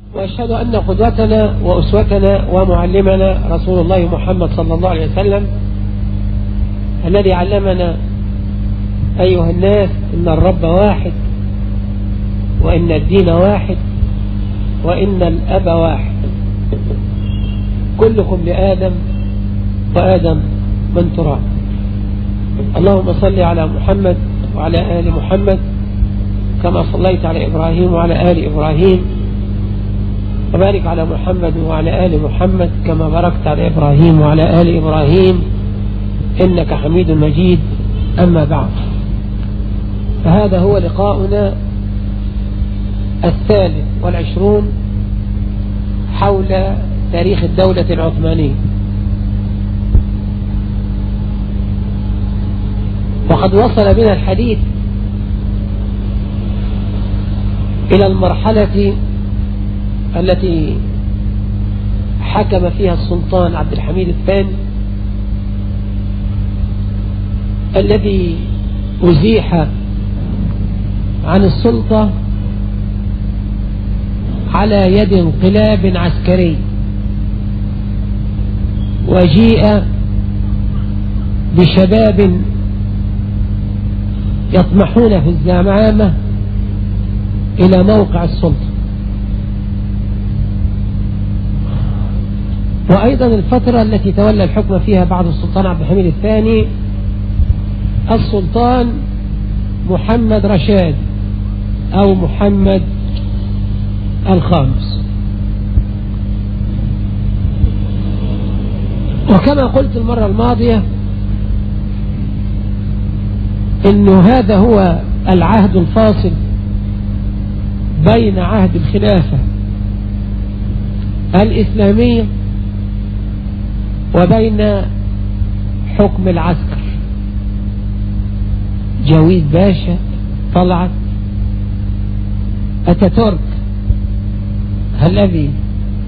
وأشهد أن قدوتنا وأسوتنا ومعلمنا رسول الله محمد صلى الله عليه وسلم الذي علمنا أيها الناس إن الرب واحد وإن الدين واحد وإن الأب واحد كلكم لآدم وآدم من تراب اللهم صل على محمد وعلى آل محمد كما صليت على إبراهيم وعلى آل إبراهيم وبارك على محمد وعلى آل محمد كما باركت على إبراهيم وعلى آل إبراهيم إنك حميد مجيد أما بعد فهذا هو لقاؤنا الثالث والعشرون حول تاريخ الدولة العثمانية وقد وصل بنا الحديث إلى المرحلة التي حكم فيها السلطان عبد الحميد الثاني الذي أزيح عن السلطة على يد انقلاب عسكري وجيء بشباب يطمحون في الزعامة إلى موقع السلطة وأيضا الفترة التي تولى الحكم فيها بعد السلطان عبد الحميد الثاني السلطان محمد رشاد أو محمد الخامس وكما قلت المرة الماضية انه هذا هو العهد الفاصل بين عهد الخلافة الإسلامية وبين حكم العسكر جويد باشا طلعت أتاتورك الذي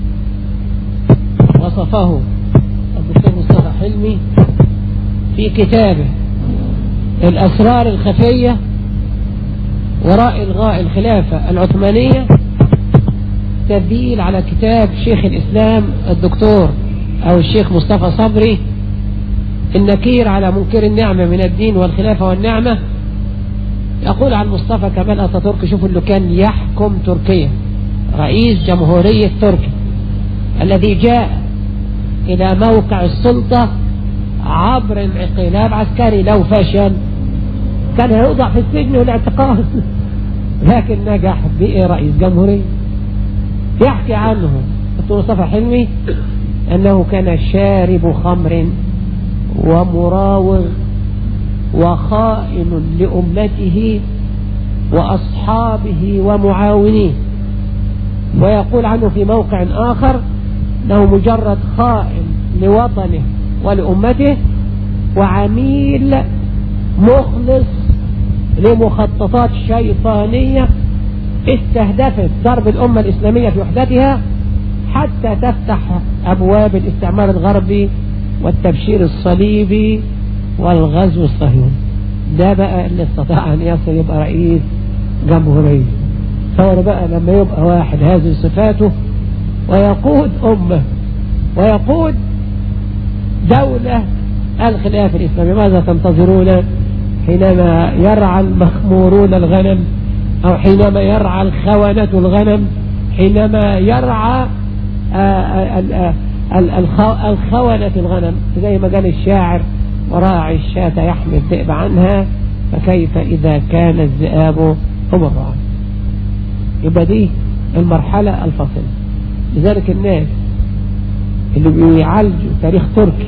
وصفه الدكتور مصطفى حلمي في كتابه الأسرار الخفية وراء إلغاء الخلافة العثمانية تبديل على كتاب شيخ الإسلام الدكتور أو الشيخ مصطفى صبري النكير على منكر النعمة من الدين والخلافة والنعمة يقول عن مصطفى كمال أتاتورك شوفوا اللي كان يحكم تركيا رئيس جمهورية تركيا الذي جاء إلى موقع السلطة عبر انقلاب عسكري لو فشل كان هيوضع في السجن والاعتقال لكن نجح بإيه رئيس جمهورية يحكي عنه دكتور مصطفى حلمي أنه كان شارب خمر ومراوغ وخائن لأمته وأصحابه ومعاونيه ويقول عنه في موقع آخر أنه مجرد خائن لوطنه ولأمته وعميل مخلص لمخططات شيطانية استهدفت ضرب الأمة الإسلامية في وحدتها حتى تفتح أبواب الاستعمار الغربي والتبشير الصليبي والغزو الصهيوني ده بقى اللي استطاع أن يصل يبقى رئيس جمهورية تصور بقى لما يبقى واحد هذه صفاته ويقود أمة ويقود دولة الخلافة الإسلامية ماذا تنتظرون حينما يرعى المخمورون الغنم أو حينما يرعى الخونة الغنم حينما يرعى الخونة الغنم زي ما قال الشاعر وراعي الشاة يحمي الذئب عنها فكيف إذا كان الذئاب هم الرعاة يبقى دي المرحلة الفاصلة لذلك الناس اللي بيعالجوا تاريخ تركي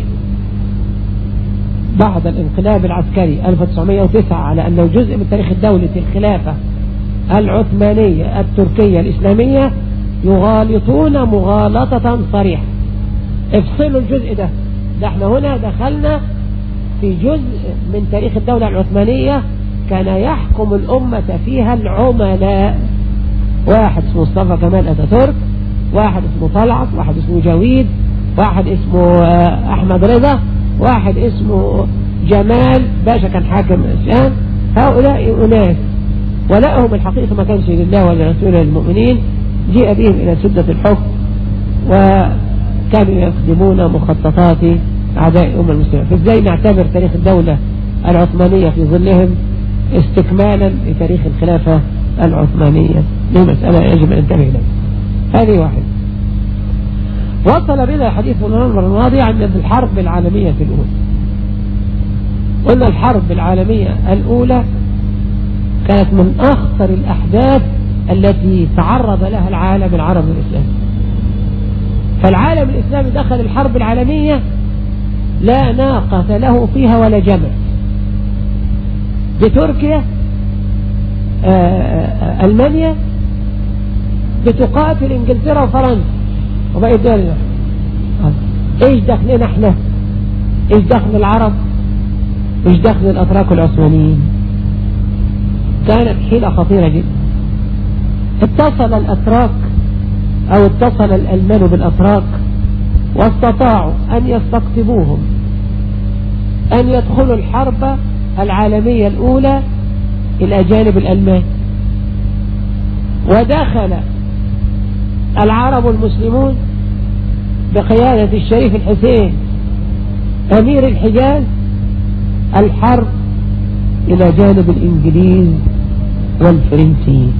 بعد الانقلاب العسكري 1909 على أنه جزء من تاريخ الدولة الخلافة العثمانية التركية الإسلامية يغالطون مغالطة صريحة افصلوا الجزء ده ده احنا هنا دخلنا في جزء من تاريخ الدولة العثمانية كان يحكم الأمة فيها العملاء واحد اسمه مصطفى كمال أتاتورك واحد اسمه طلعت واحد اسمه جويد واحد اسمه أحمد رضا واحد اسمه جمال باشا كان حاكم الإسلام هؤلاء أناس ولائهم الحقيقة ما كانش لله ولرسوله المؤمنين جيء بهم إلى سدة الحكم وكانوا يخدمون مخططات أعداء أمة المسلمين فإزاي نعتبر تاريخ الدولة العثمانية في ظلهم استكمالا لتاريخ الخلافة العثمانية دي مسألة يجب أن ننتبه إليها هذه واحدة وصل بنا حديث المرة الماضي عن الحرب العالمية الأولى قلنا الحرب العالمية الأولى كانت من أخطر الأحداث التي تعرض لها العالم العربي الإسلامي فالعالم الإسلامي دخل الحرب العالمية لا ناقة له فيها ولا جمع بتركيا آه، آه، ألمانيا بتقاتل انجلترا وفرنسا وبقي الدول ايش دخلنا احنا ايش دخل العرب ايش دخل الاتراك العثمانيين كانت حيلة خطيرة جدا اتصل الاتراك او اتصل الالمان بالاتراك واستطاعوا ان يستقطبوهم ان يدخلوا الحرب العالمية الاولى الاجانب الالمان ودخل العرب المسلمون بقيادة الشريف الحسين أمير الحجاز الحرب إلى جانب الإنجليز والفرنسيين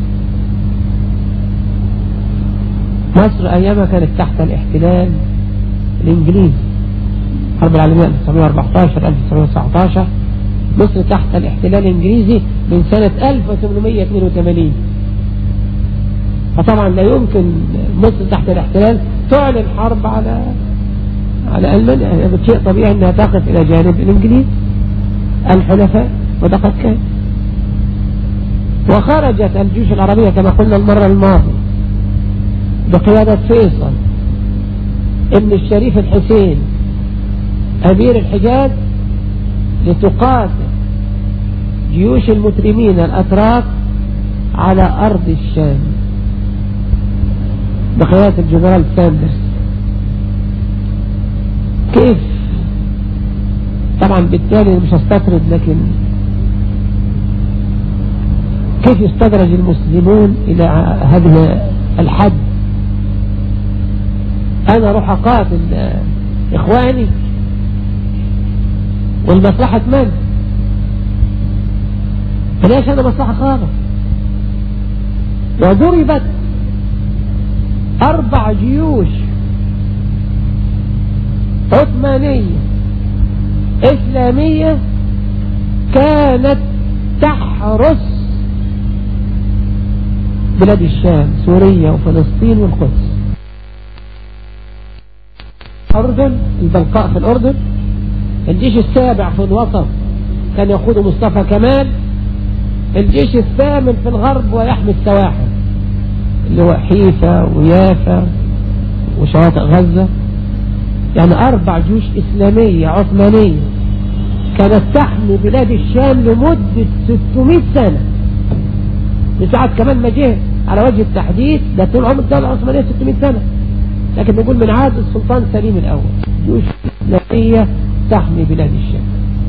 مصر أيامها كانت تحت الاحتلال الإنجليزي الحرب العالمية 1914 1919 مصر تحت الاحتلال الإنجليزي من سنة 1882 فطبعا لا يمكن مصر تحت الاحتلال تعلن حرب على على ألمانيا يعني شيء طبيعي أنها تقف إلى جانب الإنجليز الحلفاء وده قد كان وخرجت الجيوش العربية كما قلنا المرة الماضية بقيادة فيصل ابن الشريف الحسين أمير الحجاز لتقاتل جيوش المترمين الأتراك على أرض الشام بقيادة الجنرال ساندرز كيف طبعا بالتالي مش هستطرد لكن كيف يستدرج المسلمون إلى هذه الحد أنا أروح أقاتل إخواني والمصلحة من فليش أنا مصلحة خالص وضربت أربع جيوش عثمانية إسلامية كانت تحرس بلاد الشام سوريا وفلسطين والقدس الأردن البلقاء في الأردن الجيش السابع في الوسط كان يقود مصطفى كمال الجيش الثامن في الغرب ويحمي السواحل اللي هو حيفا ويافا وشواطئ غزة يعني أربع جيوش إسلامية عثمانية كانت تحمي بلاد الشام لمدة 600 سنة لساعة كمان ما جه على وجه التحديد ده طول عمر الدولة العثمانية 600 سنة لكن نقول من عهد السلطان سليم الأول جيوش إسلامية تحمي بلاد الشام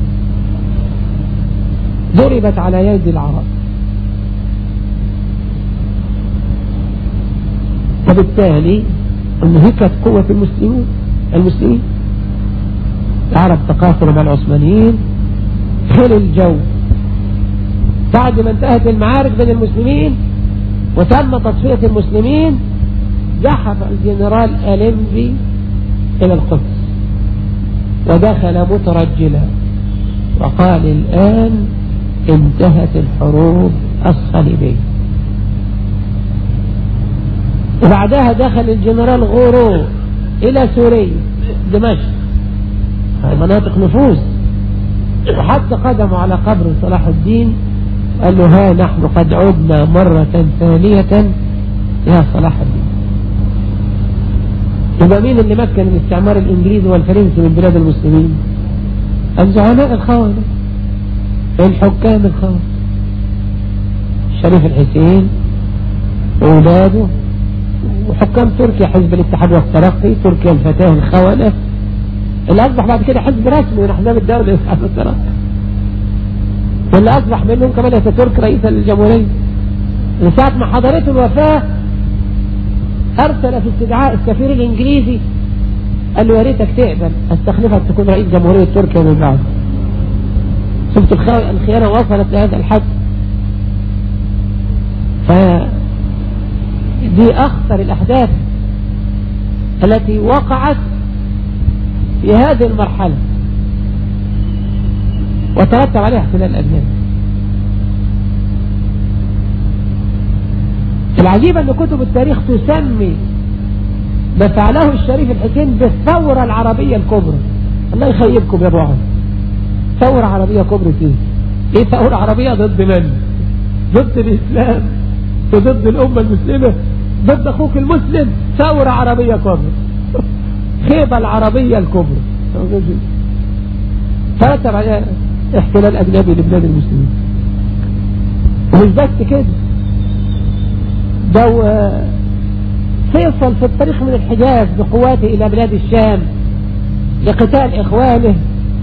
ضربت على يد العرب وبالتالي انهكت قوة المسلمين المسلمين العرب تقاتلوا مع العثمانيين في الجو بعد ما انتهت المعارك بين المسلمين وتم تصفية المسلمين زحف الجنرال ألمبي إلى القدس ودخل مترجلا وقال الآن انتهت الحروب الصليبية وبعدها دخل الجنرال غورو إلى سوريا دمشق هذه مناطق نفوذ وحط قدمه على قبر صلاح الدين قال له ها نحن قد عدنا مرة ثانية يا صلاح الدين يبقى مين اللي مكن الاستعمار الانجليزي والفرنسي من بلاد المسلمين الزعماء الخونة الحكام الخونة الشريف الحسين وأولاده وحكام تركيا حزب الاتحاد والترقي تركيا الفتاة الخونة اللي أصبح بعد كده حزب رسمي من أحزاب الدولة الاتحاد والترقي واللي أصبح منهم كمان أتاتورك رئيسا للجمهورية من ساعة ما حضرته الوفاة أرسل في استدعاء السفير الإنجليزي قال له يا ريتك تقبل استخلفك تكون رئيس جمهورية تركيا من بعد شفت الخيانة وصلت لهذا الحد فدي أخطر الأحداث التي وقعت في هذه المرحلة وترتب عليها احتلال الأجنبي العجيب أن كتب التاريخ تسمي ما فعله الشريف الحسين بالثورة العربية الكبرى الله يخيبكم يا ابو عمر ثورة عربية كبرى ايه ايه ثورة عربية ضد من ضد الاسلام وضد الامة المسلمة ضد اخوك المسلم ثورة عربية كبرى خيبة العربية الكبرى ترتب عليها احتلال اجنبي لبلاد المسلمين ومش بس كده ده فيصل في الطريق من الحجاز بقواته إلى بلاد الشام لقتال إخوانه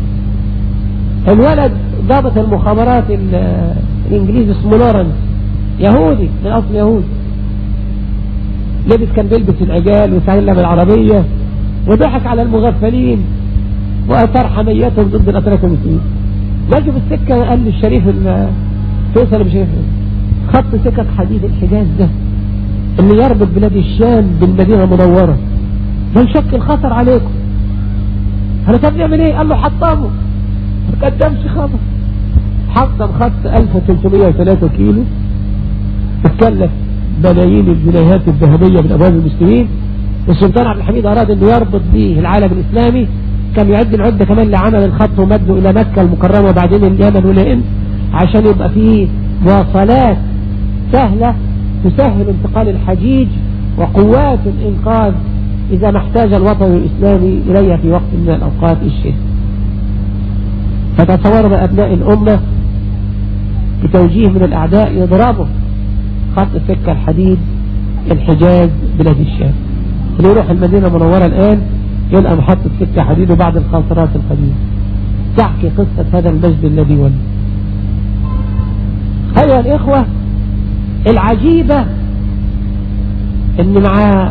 الولد ضابط المخابرات الإنجليزي اسمه لورنس يهودي من أصل يهودي لبس كان بيلبس العجال وسلم العربية وضحك على المغفلين وأثار حميتهم ضد الأتراك المسلمين ماشي في السكة قال للشريف فيصل مش خط سكك حديد الحجاز ده اللي يربط بلاد الشام بالمدينة المنورة ده يشكل خطر عليكم انا طب نعمل ايه قال له حطمه ما قدمش خبر حطم خط 1303 كيلو تكلف ملايين الجنيهات الذهبية من أبواب المسلمين والسلطان عبد الحميد أراد أنه يربط به العالم الإسلامي كان يعد العدة كمان لعمل الخط ومده إلى مكة المكرمة وبعدين اليمن والهند عشان يبقى فيه مواصلات سهلة تسهل انتقال الحجيج وقوات الإنقاذ إذا ما احتاج الوطن الإسلامي إليها في وقت من الأوقات الشتاء فتصور أبناء الأمة بتوجيه من الأعداء يضربوا خط سكة الحديد الحجاز بلاد الشام اللي يروح المدينة المنورة الآن يلقى محطة سكة حديد وبعد الخاصرات القديمة تحكي قصة هذا المجد الذي ولد أيها الإخوة العجيبة ان مع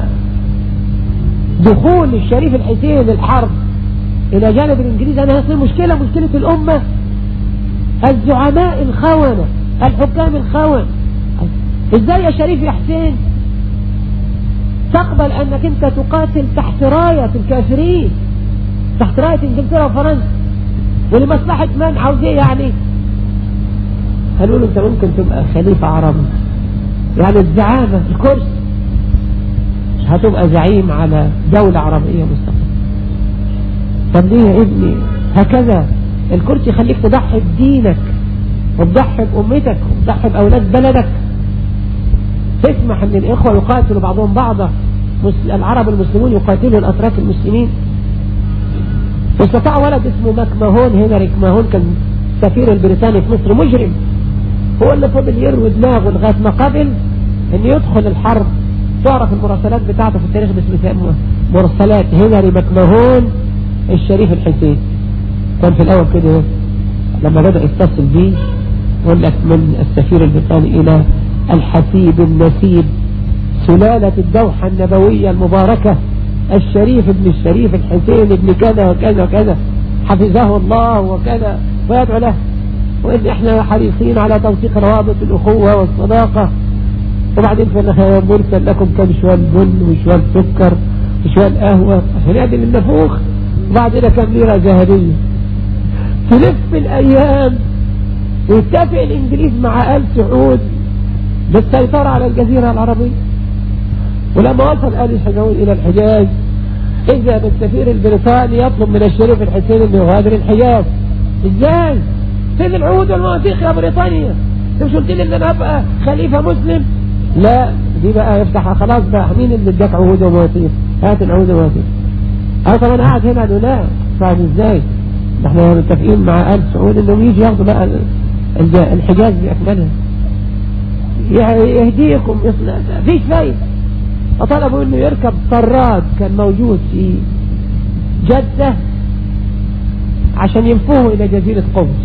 دخول الشريف الحسين الحرب الى جانب الانجليز انا هيصير مشكلة مشكلة الامة الزعماء الخونة الحكام الخونة ازاي يا شريف يا حسين تقبل انك انت تقاتل تحت راية الكافرين تحت راية انجلترا وفرنسا ولمصلحة من عاوز ايه يعني قالوا له انت ممكن تبقى خليفة عربي يعني الزعامة الكرسي هتبقى زعيم على دولة عربية مستقلة طب ليه يا ابني هكذا الكرسي يخليك تضحي بدينك وتضحي بأمتك وتضحي بأولاد بلدك تسمح ان الإخوة يقاتلوا بعضهم بعضا العرب المسلمون يقاتلوا الأتراك المسلمين واستطاع ولد اسمه ماكماهون هنريك ماهون كان السفير البريطاني في مصر مجرم هو اللي فضل يروي دماغه لغاية ما قبل ان يدخل الحرب تعرف المراسلات بتاعته في التاريخ باسم مرسلات هنري مكمهون الشريف الحسين كان في الاول كده لما بدأ يتصل بيه يقول لك من السفير البريطاني الى الحسيب النسيب سلالة الدوحة النبوية المباركة الشريف ابن الشريف الحسين ابن كذا وكذا وكذا حفظه الله وكذا ويدعو له وإن إحنا حريصين على توثيق روابط الأخوة والصداقة وبعدين في النهاية مرسل لكم كم شوال بن وشوال سكر وشوال قهوة عشان يعدل النفوخ وبعدين كم ليرة ذهبية تلف الأيام ويتفق الإنجليز مع آل سعود بالسيطرة على الجزيرة العربية ولما وصل آل سعود إلى الحجاز إذا بالسفير البريطاني يطلب من الشريف الحسين أن يغادر الحجاز إزاي؟ فين العهود والمواثيق يا بريطانيا انت مش قلت لي ان انا ابقى خليفه مسلم لا دي بقى يفتح خلاص بقى مين اللي اداك عهود ومواثيق هات العهود والمواثيق اه طب انا قاعد هنا لا فاهم ازاي احنا متفقين مع ال سعود انهم يجي ياخدوا بقى الحجاز باكملها يهديكم يصنع فيش فايده فطلبوا انه يركب طراد كان موجود في جدة عشان ينفوه الى جزيرة قبرص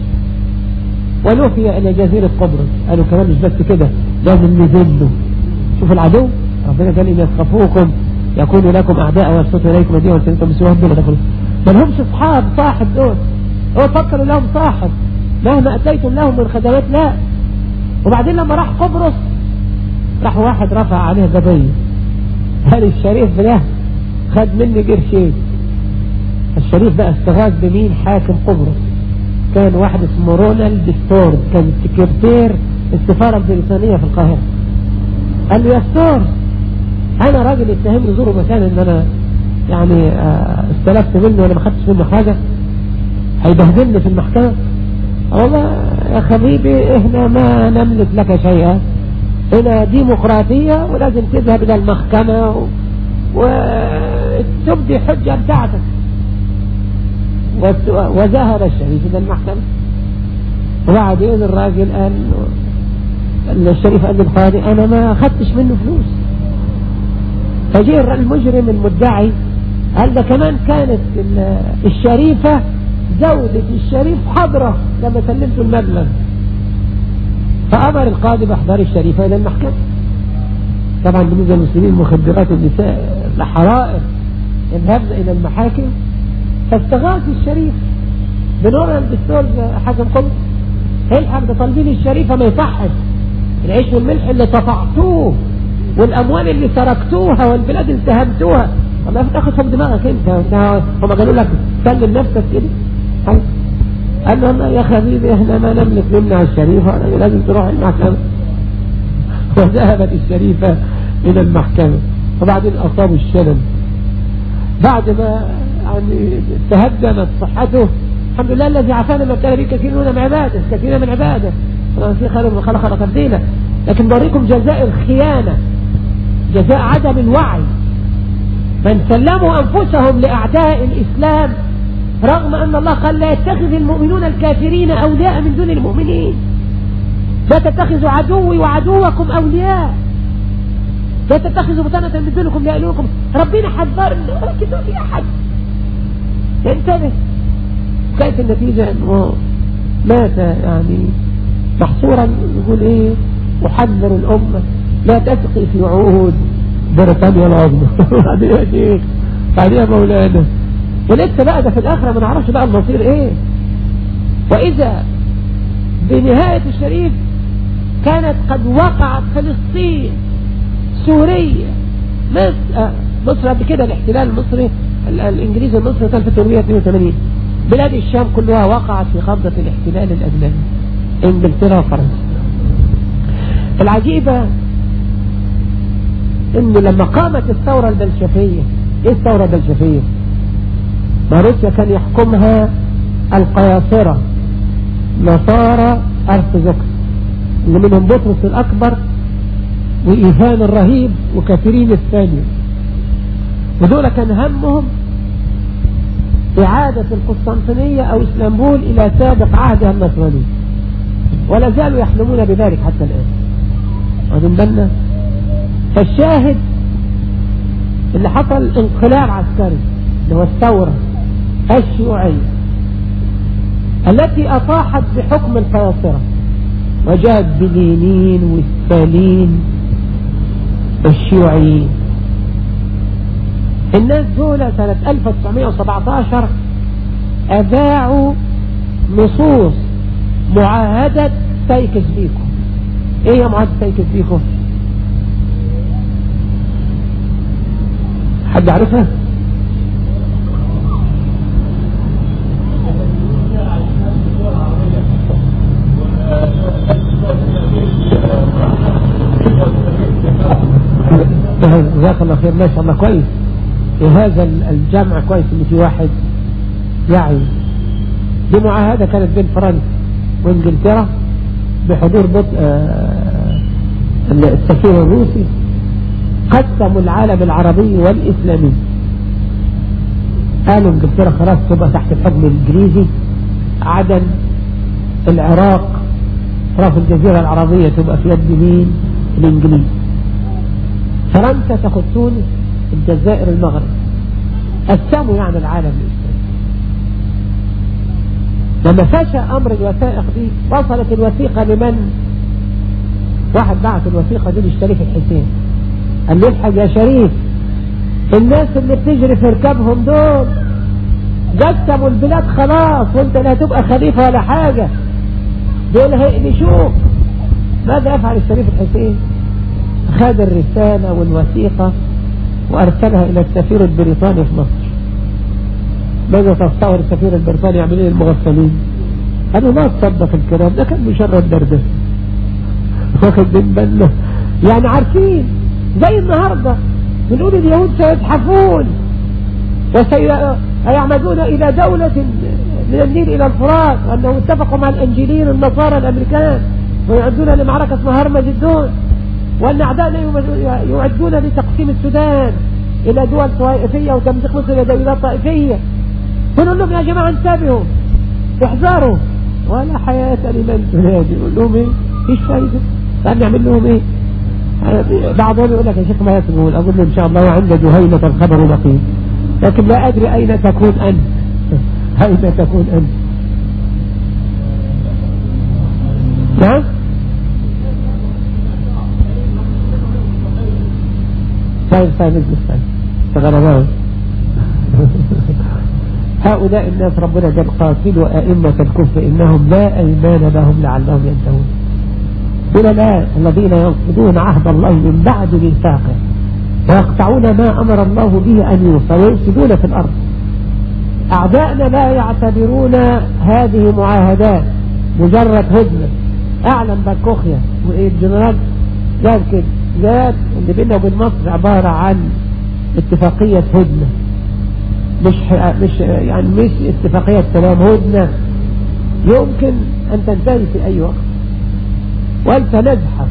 ونفي إلى جزيرة قبرص قالوا كمان مش بس كده لازم نذله شوف العدو ربنا قال إن يثقفوكم يكونوا لكم أعداء ويبسطوا إليكم أيديهم وسنتم بسوهم دون تدخلوا ما لهمش أصحاب صاحب دول هو فكروا لهم صاحب مهما أتيتم لهم من خدمات لا وبعدين لما راح قبرص راح واحد رفع عليه قضية قال الشريف ده خد مني قرشين الشريف بقى استغاث بمين حاكم قبرص كان واحد اسمه رونالد ستورز كان سكرتير السفارة البريطانية في القاهرة قال له يا ستورز انا راجل اتهمني زوره مكان ان انا يعني آه، استلفت منه وانا ما خدتش منه حاجة هيبهدلني في المحكمة والله يا حبيبي احنا ما نملك لك شيئا هنا ديمقراطية ولازم تذهب الى المحكمة وتبدي حجة بتاعتك وذهب الشريف إلى المحكمة وبعدين الراجل قال الشريف قال للقاضي أنا ما أخذتش منه فلوس فجاء المجرم المدعي قال ده كمان كانت الشريفة زوجة الشريف حضرة لما سلمت المبلغ فأمر القاضي بإحضار الشريفة إلى المحكمة طبعا بالنسبة للمسلمين مخدرات النساء الحرائر اذهبنا إلى المحاكم فاستغاث الشريف بنور الدكتور حاكم قبط الحق ده طالبين الشريفة ما يصحش العيش والملح اللي قطعتوه والأموال اللي تركتوها والبلاد اللي اتهمتوها والله في الآخر فوق دماغك انت هم قالوا لك سلم نفسك كده قال له يا حبيبي احنا ما نملك نمنع الشريفة لازم تروح المحكمة وذهبت الشريفة إلى المحكمة وبعدين أصابوا الشلل بعد ما يعني تهدمت صحته الحمد لله الذي عافانا ما كان به كثير من عباده كثير من عباده في خلق خلق تبديلا لكن بوريكم جزاء الخيانة جزاء عدم الوعي من سلموا أنفسهم لأعداء الإسلام رغم أن الله قال لا يتخذ المؤمنون الكافرين أولياء من دون المؤمنين لا تتخذوا عدوي وعدوكم أولياء لا تتخذوا بطانة من دونكم ليألوكم ربنا حذرنا ولكن ما في أحد ينتبه كانت النتيجة أنه مات يعني محصورا يقول إيه أحذر الأمة لا تسقي في عهود بريطانيا العظمى بعدين يا شيخ بعدين يا مولانا ولسه بقى ده في الآخرة ما نعرفش بقى المصير إيه وإذا بنهاية الشريف كانت قد وقعت فلسطين سوريا مصر مصر قبل كده الاحتلال المصري الانجليزي المصري كان في 882 بلاد الشام كلها وقعت في قبضة الاحتلال الاجنبي انجلترا وفرنسا العجيبة انه لما قامت الثورة البلشفية ايه الثورة البلشفية ما روسيا كان يحكمها القياصرة نصارى ارثوذكس اللي منهم بطرس الاكبر وإيهان الرهيب وكثيرين الثانية ودول كان همهم إعادة القسطنطينية أو إسلامبول إلى سابق عهدها النصراني ولا زالوا يحلمون بذلك حتى الآن واخدين بالنا فالشاهد اللي حصل انقلاب عسكري اللي هو الثورة الشيوعية التي أطاحت بحكم القياصرة وجاءت بلينين وستالين والشيوعيين الناس دول سنة 1917 أذاعوا نصوص معاهدة سايكس بيكو ايه يا معاهدة سايكس بيكو حد عارفها جزاك الله خير ما شاء الله كويس هذا الجامع كويس ان في واحد يعي دي معاهدة كانت بين فرنسا وانجلترا بحضور بط... آه السفير الروسي قسموا العالم العربي والاسلامي قالوا انجلترا خلاص تبقى تحت الحكم الانجليزي عدن العراق اطراف الجزيرة العربية تبقى في يد مين الانجليز فرنسا تاخد تونس الجزائر المغرب قسموا يعني العالم الاسلامي لما فشى امر الوثائق دي وصلت الوثيقة لمن واحد بعث الوثيقة دي للشريف الحسين قال له الحق يا شريف الناس اللي بتجري في ركابهم دول قسموا البلاد خلاص وانت لا تبقى خليفة ولا حاجة دول هيقلشوك ماذا يفعل الشريف الحسين خد الرسالة والوثيقة وارسلها الى السفير البريطاني في مصر ماذا تصور السفير البريطاني يعمل ايه المغفلين قالوا ما تصدق الكلام ده كان مجرد دردس واخد من بالنا يعني عارفين زي النهارده بنقول اليهود سيزحفون وسيعمدون إلى دولة من النيل إلى الفرات وأنهم اتفقوا مع الأنجيليين النصارى الأمريكان ويعدون لمعركة اسمها هرمجدون وأن أعدائنا يعدون لتقسيم السودان إلى دول طائفية وتمزيق مصر إلى دولات طائفية قلوا لهم يا جماعة انتبهوا احذروا ولا حياة لمن تنادي يقول لهم ايه ايش فايدة قال نعمل لهم ايه بعضهم يقول لك يا شيخ ما يسمعون اقول له ان شاء الله وعند جهينة الخبر نقيم لكن لا ادري اين تكون انت اين تكون انت نعم طيب طيب اجلس طيب تغربان هؤلاء الناس ربنا قال قاتلوا أئمة الكفر إنهم لا أيمان لهم لعلهم ينتهون دول لا الذين ينقضون عهد الله من بعد ميثاقه ويقطعون ما أمر الله به أن يوصل ويفسدون في الأرض أعدائنا لا يعتبرون هذه معاهدات مجرد هدنة أعلم باكوخيا والجنرال قال كده قال اللي بيننا وبين مصر عبارة عن اتفاقية هدنة مش مش يعني مش اتفاقية سلام هدنة يمكن أن تنتهي في أي وقت وأنت نزحف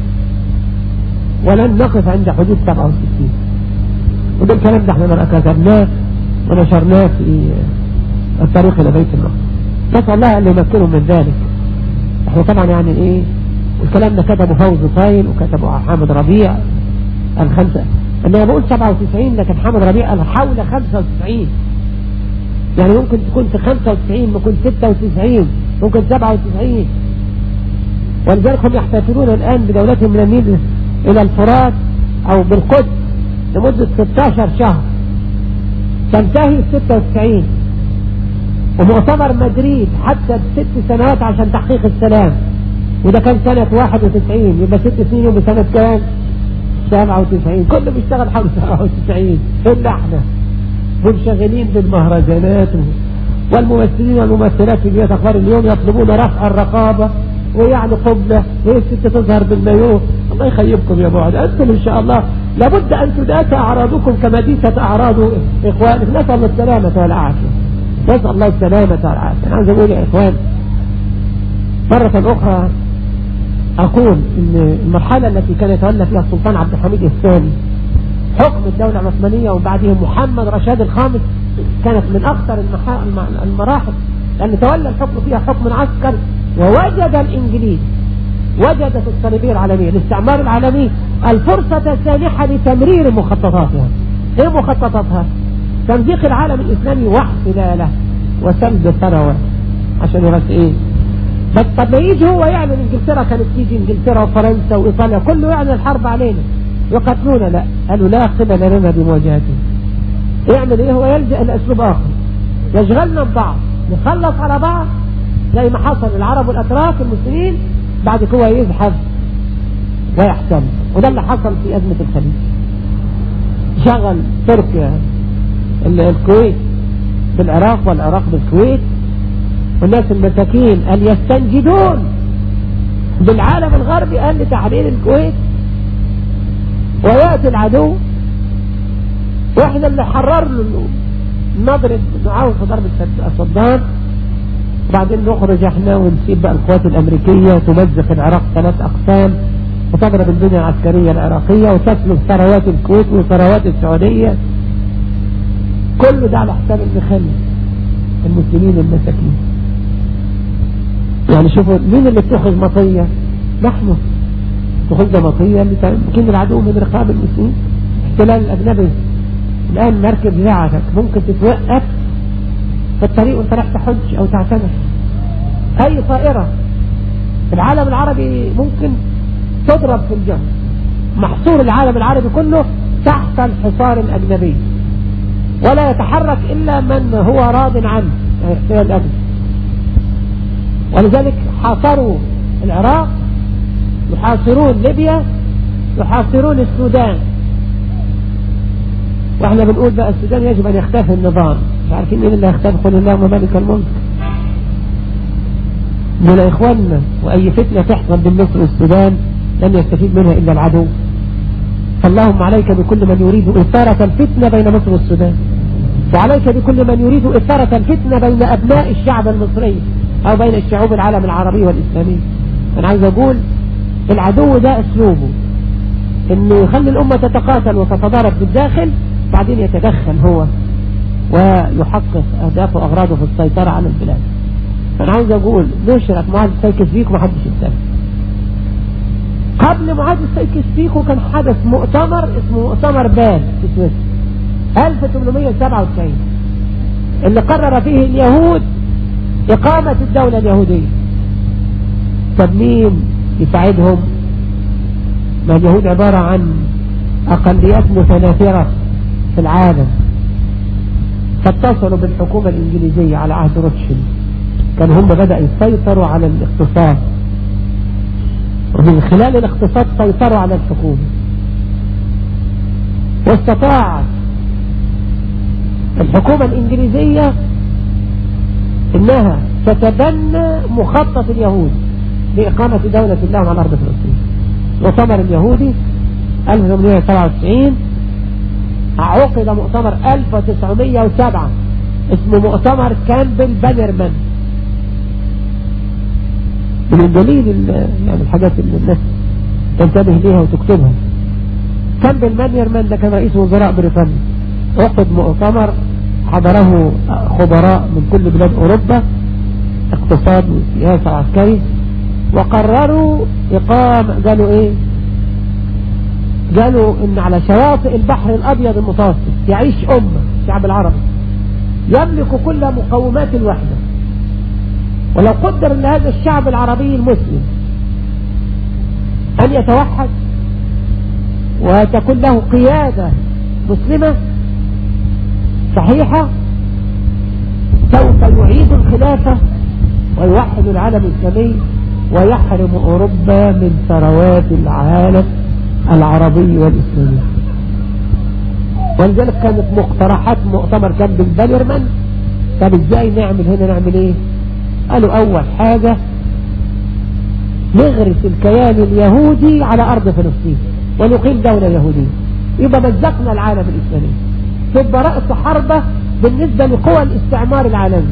ولن نقف عند حدود 67 وده الكلام ده احنا كتبناه ونشرناه في الطريق إلى بيت المقدس نسأل الله أن يمكنهم من ذلك احنا طبعا يعني ايه الكلام ده كتبه فوز طايل وكتبه حامد ربيع الخمسة انا بقول 97 لكن حامد ربيع قال حول 95 يعني ممكن تكون في 95 ممكن 96 ممكن 97 ولذلك هم يحتفلون الآن بدولتهم من النيل إلى الفرات أو بالقدس لمدة 16 شهر تنتهي 96 ومؤتمر مدريد حتى بست سنوات عشان تحقيق السلام وده كان سنة 91 يبقى ست سنين يبقى سنة كام 97 كله بيشتغل حول 97 إلا احنا منشغلين بالمهرجانات والممثلين والممثلات في بيئة أخبار اليوم يطلبون رفع الرقابة ويعني قبلة وهي الست تظهر بالمايوه الله يخيبكم يا بعد أنتم إن شاء الله لابد أن تداسى أعراضكم كما ديست أعراض إخوانك نسأل الله السلامة والعافية نسأل الله السلامة والعافية أنا عايز أقول يا إخوان مرة أخرى أقول إن المرحلة التي كان يتولى فيها السلطان عبد الحميد الثاني حكم الدولة العثمانية وبعدهم محمد رشاد الخامس كانت من أخطر المراحل لأن تولى الحكم فيها حكم عسكري ووجد الإنجليز وجدت الصليبية العالمية الاستعمار العالمي الفرصة السانحة لتمرير مخططاتها ايه مخططاتها تمزيق العالم الإسلامي واحتلاله وسلب الثروات عشان يبقى ايه بس طب ما يجي هو يعمل انجلترا كانت تيجي انجلترا وفرنسا وايطاليا كله يعمل الحرب علينا يقتلونا لا قالوا لا قبل لنا بمواجهتهم يعمل ايه هو يلجأ لاسلوب اخر يشغلنا ببعض نخلص على بعض زي ما حصل العرب والاتراك المسلمين بعد كده يزحف ويحتل وده اللي حصل في ازمة الخليج شغل تركيا الكويت بالعراق والعراق بالكويت والناس المساكين قال يستنجدون بالعالم الغربي قال لتحرير الكويت ويأتي العدو واحنا اللي حرر له نضرب نعاون في ضرب صدام وبعدين نخرج احنا ونسيب بقى القوات الامريكية تمزق العراق ثلاث اقسام وتضرب البنية العسكرية العراقية وتسلب ثروات الكويت وثروات السعودية كل ده على حساب المخلي المسلمين المساكين يعني شوفوا مين اللي اتخذ مطية نحن اتخذ مطية يمكن العدو من رقاب المسلمين احتلال الاجنبي الان مركب بتاعتك ممكن تتوقف في الطريق وانت رايح تحج او تعتمر اي طائرة في العالم العربي ممكن تضرب في الجو محصور العالم العربي كله تحت الحصار الأجنبي ولا يتحرك إلا من هو راض عنه احتلال الأجنبي ولذلك حاصروا العراق يحاصرون ليبيا يحاصرون السودان واحنا بنقول بقى السودان يجب ان يختفي النظام مش عارفين مين اللي هيختفي قل اللهم مالك الملك من اخواننا واي فتنة تحصل بين مصر والسودان لن يستفيد منها الا العدو فاللهم عليك بكل من يريد اثارة الفتنة بين مصر والسودان وعليك بكل من يريد اثارة الفتنة بين ابناء الشعب المصري او بين الشعوب العالم العربي والاسلامي انا عايز اقول العدو ده اسلوبه انه يخلي الامة تتقاتل وتتضارب بالداخل بعدين يتدخل هو ويحقق اهدافه واغراضه في السيطرة على البلاد انا عايز اقول نشرك معاذ السيكس بيكو محدش يتفق قبل معاذ السيكس بيكو كان حدث مؤتمر اسمه مؤتمر بال في سويسرا 1897 اللي قرر فيه اليهود إقامة الدولة اليهودية طب مين يساعدهم ما اليهود عبارة عن أقليات متناثرة في العالم فاتصلوا بالحكومة الإنجليزية على عهد روتشيلد كان هم بدأ يسيطروا على الاقتصاد ومن خلال الاقتصاد سيطروا على الحكومة واستطاعت الحكومة الإنجليزية إنها تتبنى مخطط اليهود لإقامة دولة الله على أرض فلسطين مؤتمر اليهودي 1897 عقد مؤتمر 1907 اسمه مؤتمر كامبل بانرمان من الدليل يعني الحاجات اللي الناس تنتبه ليها وتكتبها كامبل بانرمان ده كان رئيس وزراء بريطانيا عقد مؤتمر حضره خبراء من كل بلاد أوروبا اقتصاد وسياسة وعسكري وقرروا إقامة قالوا إيه قالوا إن على شواطئ البحر الأبيض المتوسط يعيش أمة الشعب العربي يملك كل مقومات الوحدة ولو قدر أن هذا الشعب العربي المسلم أن يتوحد وتكون له قيادة مسلمة صحيحة سوف يعيد الخلافة ويوحد العالم الإسلامي ويحرم أوروبا من ثروات العالم العربي والإسلامي ولذلك كانت مقترحات مؤتمر كامب البانرمان طب ازاي نعمل هنا نعمل ايه قالوا اول حاجة نغرس الكيان اليهودي على ارض فلسطين ونقيم دولة يهودية يبقى مزقنا العالم الاسلامي تبقى رأس حربة بالنسبة لقوى الاستعمار العالمي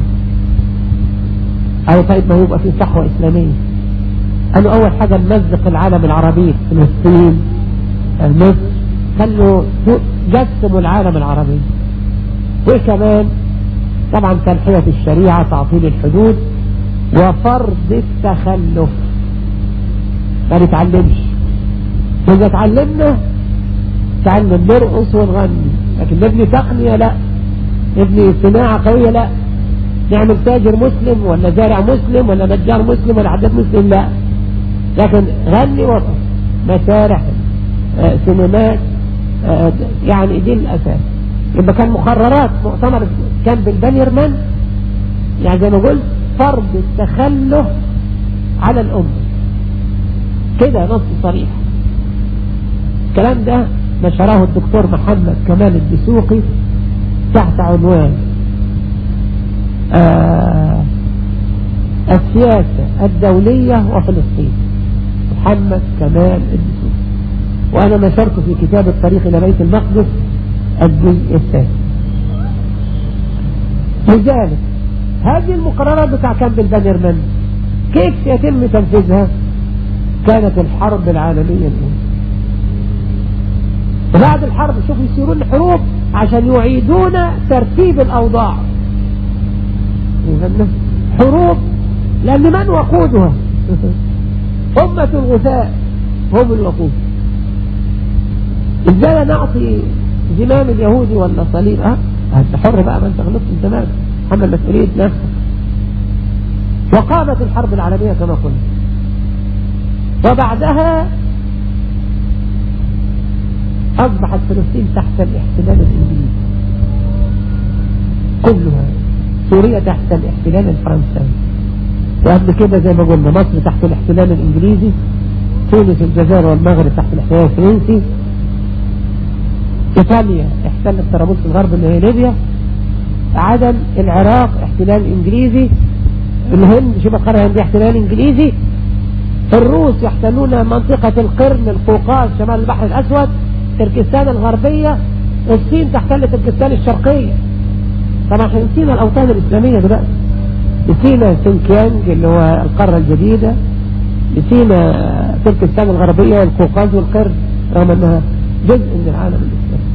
او طيب ما يبقى في صحوة اسلامية قالوا اول حاجة نمزق العالم العربي فلسطين مصر خلوا جسموا العالم العربي وكمان طبعا تنحية الشريعة تعطيل الحدود وفرض التخلف ما نتعلمش إذا تعلمنا تعلم نرقص ونغني لكن نبني تقنية لا نبني صناعة قوية لا نعمل تاجر مسلم ولا زارع مسلم ولا نجار مسلم ولا عداد مسلم لا لكن غني وطن مسارح آه سينمات آه يعني دي الأساس يبقى كان مقررات مؤتمر كان بالبنيرمان يعني زي ما قلت فرض التخلف على الأمة كده نص صريح الكلام ده نشره الدكتور محمد كمال الدسوقي تحت عنوان آه السياسة الدولية وفلسطين محمد كمال الدسوقي وأنا نشرت في كتاب الطريق إلى بيت المقدس الجزء الثاني لذلك هذه المقررات بتاع كامب البانرمان كيف يتم تنفيذها كانت الحرب العالمية الأولى وبعد الحرب شوف يصيرون حروب عشان يعيدون ترتيب الأوضاع حروب لأن من وقودها أمة الغثاء هم الوقود ازاي نعطي زمام اليهودي ولا صليب اه انت حر بقى ما انت غلطت انت مالك حمل مسؤولية نفسك وقامت الحرب العالمية كما قلنا أصبحت فلسطين تحت الاحتلال الإنجليزي كلها سوريا تحت الاحتلال الفرنسي وقبل كده زي ما قلنا مصر تحت الاحتلال الإنجليزي تونس الجزائر والمغرب تحت الاحتلال الفرنسي إيطاليا احتلت طرابلس الغرب اللي هي ليبيا عدن العراق احتلال إنجليزي الهند شبه القارة الهندية احتلال إنجليزي الروس يحتلون منطقة القرن القوقاز شمال البحر الأسود تركستان الغربية الصين تحتل تركستان الشرقية طبعا احنا نسينا الأوطان الإسلامية دلوقتي نسينا سينكيانج اللي هو القارة الجديدة نسينا تركستان الغربية والقوقاز والقرن رغم أنها جزء من العالم الإسلامي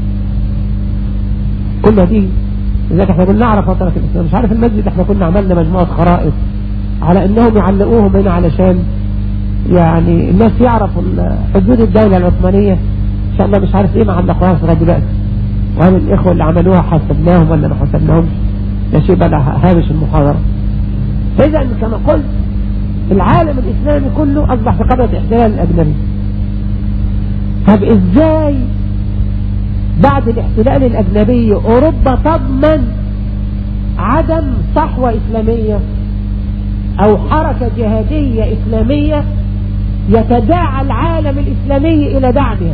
كل دي لذلك احنا كنا نعرف فترة الإسلام مش عارف المسجد احنا كنا عملنا مجموعة خرائط على انهم يعلقوهم هنا علشان يعني الناس يعرفوا حدود الدولة العثمانية ان شاء الله مش عارف ايه ما علقوهاش لغايه دلوقتي وهل الاخوة اللي عملوها حسبناهم ولا ما حسبناهمش ده شيء بقى هامش المحاضرة فاذا كما قلت العالم الاسلامي كله اصبح في قبضة احتلال الاجنبي طب ازاي بعد الاحتلال الاجنبي اوروبا تضمن عدم صحوة اسلامية او حركة جهادية اسلامية يتداعى العالم الاسلامي الى دعمها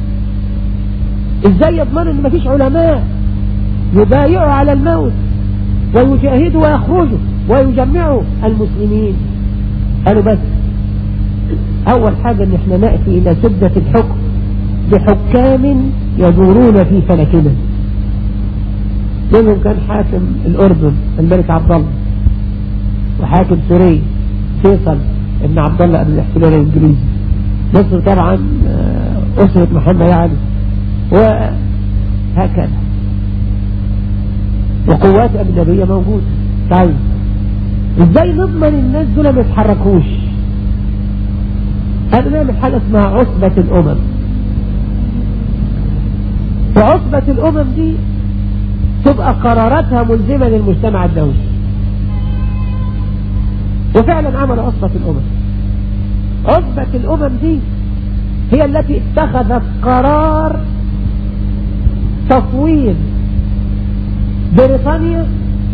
ازاي يضمنوا ان مفيش علماء يبايعوا على الموت ويجاهدوا ويخرجوا ويجمعوا المسلمين قالوا بس اول حاجة ان احنا نأتي الى سدة الحكم بحكام يدورون في فلكنا منهم كان حاكم الأردن الملك عبد الله وحاكم سوريا فيصل ابن عبد الله قبل الاحتلال الإنجليزي مصر طبعا أسرة محمد علي وهكذا وقوات أجنبية موجودة طيب ازاي نضمن الناس دول ما يتحركوش هذا نعمل حاجة اسمها عصبة الأمم وعصبة الأمم دي تبقى قراراتها ملزمة للمجتمع الدولي وفعلا عمل عصبة الأمم عصبة الأمم دي هي التي اتخذت قرار تفويض بريطانيا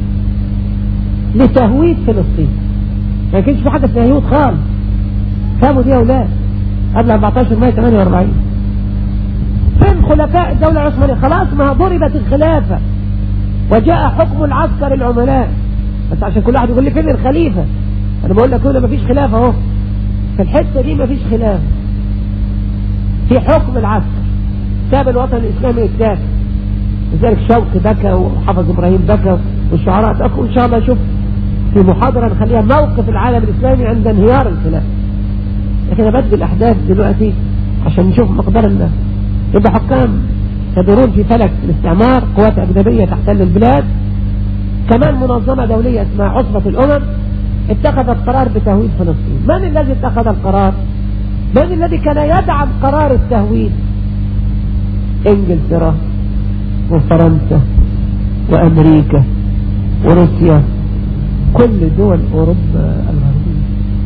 لتهويد فلسطين ما كانش في حاجة اسمها يهود خالص فهموا دي يا اولاد قبل 14 مايو 48 فين خلفاء الدولة العثمانية خلاص ما ضربت الخلافة وجاء حكم العسكر العملاء بس عشان كل واحد يقول لي فين الخليفة انا بقول لك هنا مفيش خلافة اهو في الحتة دي مفيش خلاف في حكم العسكر ساب الوطن الاسلامي يتدافع لذلك شوقي بكى وحفظ ابراهيم بكى والشعراء بكوا ان شاء الله شوف في محاضرة نخليها موقف العالم الاسلامي عند انهيار الخلاف لكن انا بدي الاحداث دلوقتي عشان نشوف مقدار الناس يبقى حكام يدورون في فلك الاستعمار قوات أجنبية تحتل البلاد كمان منظمة دولية اسمها عصبة الأمم اتخذت قرار بتهويد فلسطين من الذي اتخذ القرار من الذي كان يدعم قرار التهويد انجلترا وفرنسا وامريكا وروسيا كل دول اوروبا الغربية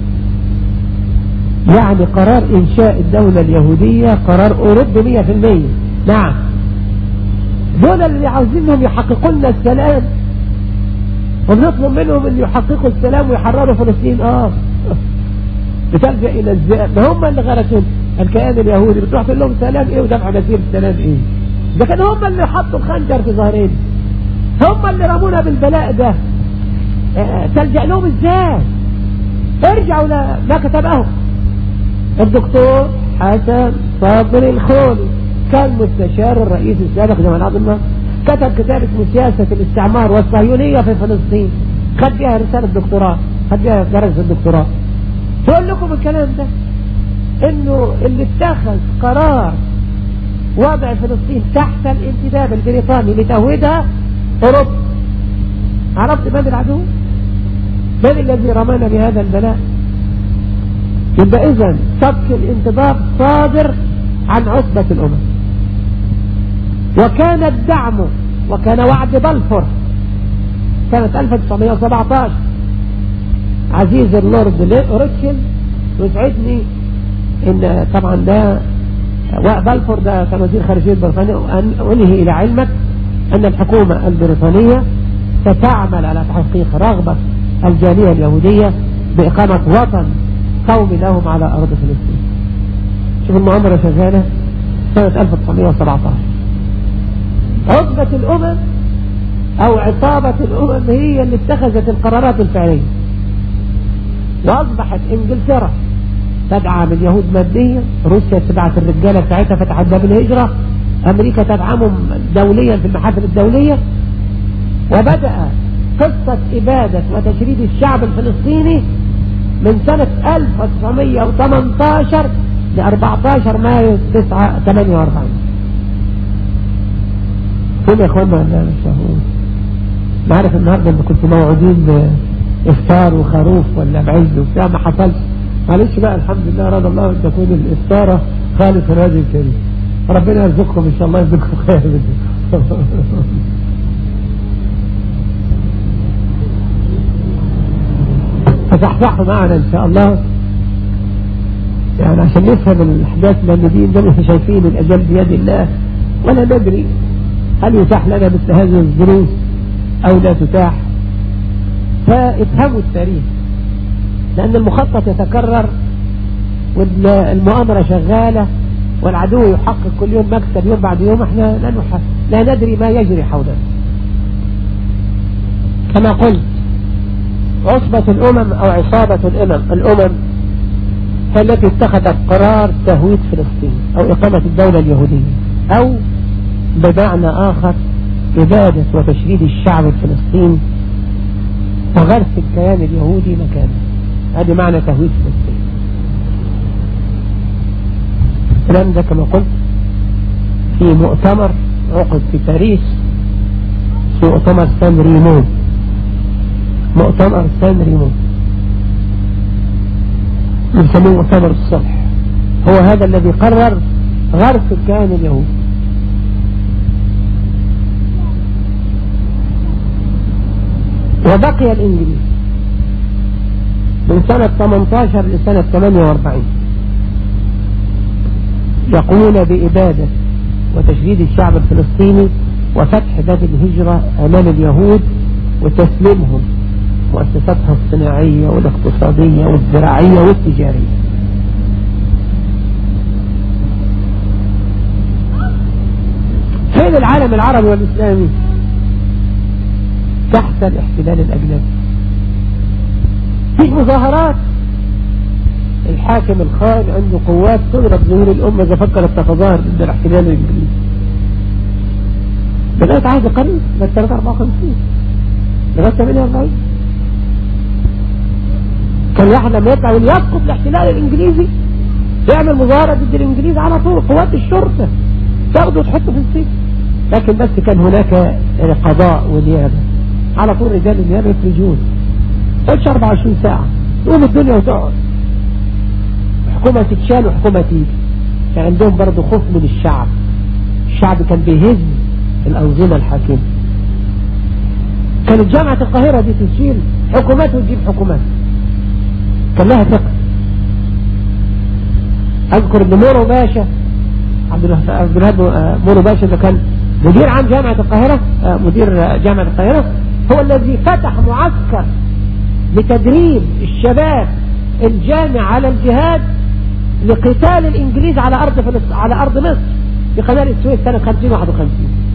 يعني قرار انشاء الدولة اليهودية قرار اوروبي مية في المية نعم دول اللي عاوزينهم يحققوا لنا السلام ونطلب منهم ان يحققوا السلام ويحرروا فلسطين اه بتلجأ الى الذئاب ما هم اللي غرسوا الكيان اليهودي بتروح تقول لهم سلام ايه ودفع مسير السلام ايه ده كان هم اللي حطوا الخنجر في ظهرين هم اللي رمونا بالبلاء ده آه تلجأ لهم ازاي ارجعوا ما كتبهم الدكتور حسن صابر الخولي كان مستشار الرئيس السابق جمال عبد الناصر كتب كتاب اسمه سياسة الاستعمار والصهيونية في فلسطين خد فيها رسالة دكتوراه خد فيها درجة الدكتوراه تقول لكم الكلام ده انه اللي اتخذ قرار وضع فلسطين تحت الانتداب البريطاني لتهويدها اوروبا عرفت من العدو من الذي رمانا بهذا البلاء يبقى اذا صك الانتداب صادر عن عصبة الامم وكان الدعم وكان وعد بلفور سنة 1917 عزيز اللورد روتشيلد يسعدني ان طبعا ده وبلفور ده كان وزير خارجية بريطانيا وأن أنهي إلى علمك أن الحكومة البريطانية ستعمل على تحقيق رغبة الجالية اليهودية بإقامة وطن قومي لهم على أرض فلسطين شوف المؤامرة شغالة سنة 1917 عقبة الأمم أو عصابة الأمم هي اللي اتخذت القرارات الفعلية وأصبحت إنجلترا تدعم اليهود ماديا روسيا تبعت الرجالة ساعتها فتحت باب الهجرة أمريكا تدعمهم دوليا في المحافل الدولية وبدأ قصة إبادة وتشريد الشعب الفلسطيني من سنة 1918 ل 14 مايو 48 فين يا اخوانا ولا مش مفهوم نعرف النهارده ان كنتوا موعودين بافطار وخروف ولا بعز وبتاع ما حصلش معلش بقى الحمد لله رضى الله ان تكون الافطاره خالص الراجل الكريم ربنا يرزقكم ان شاء الله يرزقكم خير فصحصحوا معنا ان شاء الله يعني عشان نفهم الاحداث لان دي ده احنا شايفين الاجل بيد الله ولا ندري هل يتاح لنا مثل هذه الظروف او لا تتاح فافهموا التاريخ لان المخطط يتكرر والمؤامرة شغالة والعدو يحقق كل يوم مكسب يوم بعد يوم احنا لا, لا ندري ما يجري حولنا كما قلت عصبة الأمم أو عصابة الأمم الأمم التي اتخذت قرار تهويد فلسطين أو إقامة الدولة اليهودية أو بمعنى آخر إبادة وتشريد الشعب الفلسطيني وغرس الكيان اليهودي مكانه هذا معنى تهويد فلسطين الكلام ده كما قلت في مؤتمر عقد في باريس في مؤتمر سان ريمون مؤتمر سان ريمون يسموه مؤتمر الصلح هو هذا الذي قرر غرس الكيان اليهودي وبقي الإنجليز من سنة 18 لسنة 48 يقومون بإبادة وتشديد الشعب الفلسطيني وفتح باب الهجرة أمام اليهود وتسليمهم مؤسساتها الصناعية والاقتصادية والزراعية والتجارية فين العالم العربي والإسلامي تحت الاحتلال الأجنبي في مظاهرات الحاكم الخائن عنده قوات تضرب ظهور الأمة إذا فكرت تتظاهر ضد الاحتلال الإنجليزي لغاية عهد قريب لغاية 54 لغاية 48 كان واحد لما يطلع يقول يسقط الاحتلال الإنجليزي يعمل مظاهرة ضد الإنجليز على طول قوات الشرطة تاخده وتحطه في السجن لكن بس كان هناك قضاء ونيابة على طول رجال النيابة يخرجون تقعدش 24 ساعة تقوم الدنيا وتقعد حكومة تتشال وحكومة تيجي كان عندهم برضه خوف من الشعب الشعب كان بيهز الأنظمة الحاكمة كانت جامعة القاهرة دي تشيل حكومات وتجيب حكومات كان لها ثقة أذكر ان مورو باشا عبد الوهاب مورو باشا ده كان مدير عام جامعة القاهرة مدير جامعة القاهرة هو الذي فتح معسكر لتدريب الشباب الجامع على الجهاد لقتال الانجليز على ارض فلسطين على ارض مصر في قناة السويس سنة 50 51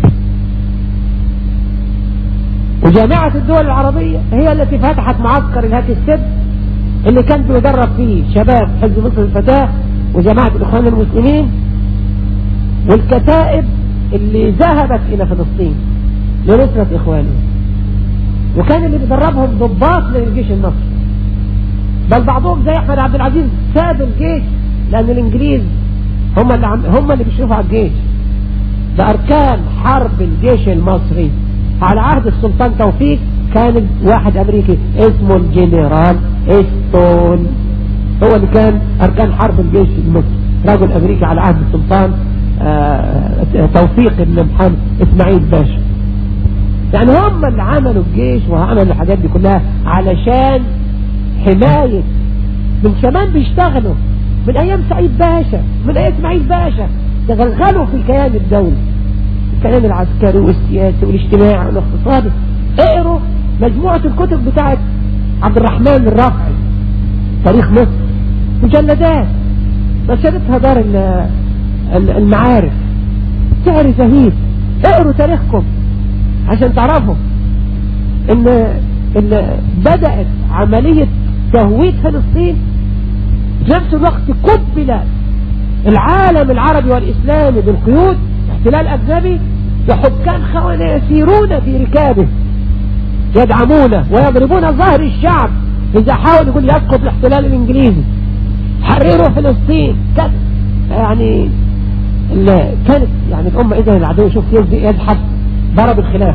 وجامعة الدول العربية هي التي فتحت معسكر الهاك السد اللي كان بيدرب فيه شباب حزب مصر الفتاة وجماعة الاخوان المسلمين والكتائب اللي ذهبت الى فلسطين لنصرة اخوانهم وكان اللي بيدربهم ضباط للجيش المصري بل بعضهم زي احمد عبد العزيز ساب الجيش لان الانجليز هم اللي عم هم اللي بيشرفوا على الجيش ده اركان حرب الجيش المصري على عهد السلطان توفيق كان واحد امريكي اسمه الجنرال استون هو اللي كان اركان حرب الجيش المصري رجل امريكي على عهد السلطان توفيق ابن محمد اسماعيل باشا يعني هم اللي عملوا الجيش وعملوا الحاجات دي كلها علشان حماية من كمان بيشتغلوا من ايام سعيد باشا من ايام اسماعيل باشا تغلغلوا في الكيان الدولي الكيان العسكري والسياسي والاجتماعي والاقتصادي اقروا مجموعة الكتب بتاعت عبد الرحمن الرافعي تاريخ مصر مجلدات نشرتها دار المعارف سعر زهيد اقروا تاريخكم عشان تعرفوا ان, إن بدأت عملية تهويد فلسطين في نفس الوقت قبل العالم العربي والإسلامي بالقيود احتلال أجنبي وحكام خونة يسيرون في ركابه يدعمونه ويضربون ظهر الشعب إذا حاول يقول يسقط الاحتلال الإنجليزي حرروا فلسطين كانت يعني كانت يعني الأمة إذا العدو شوف يزحف ضرب الخلاف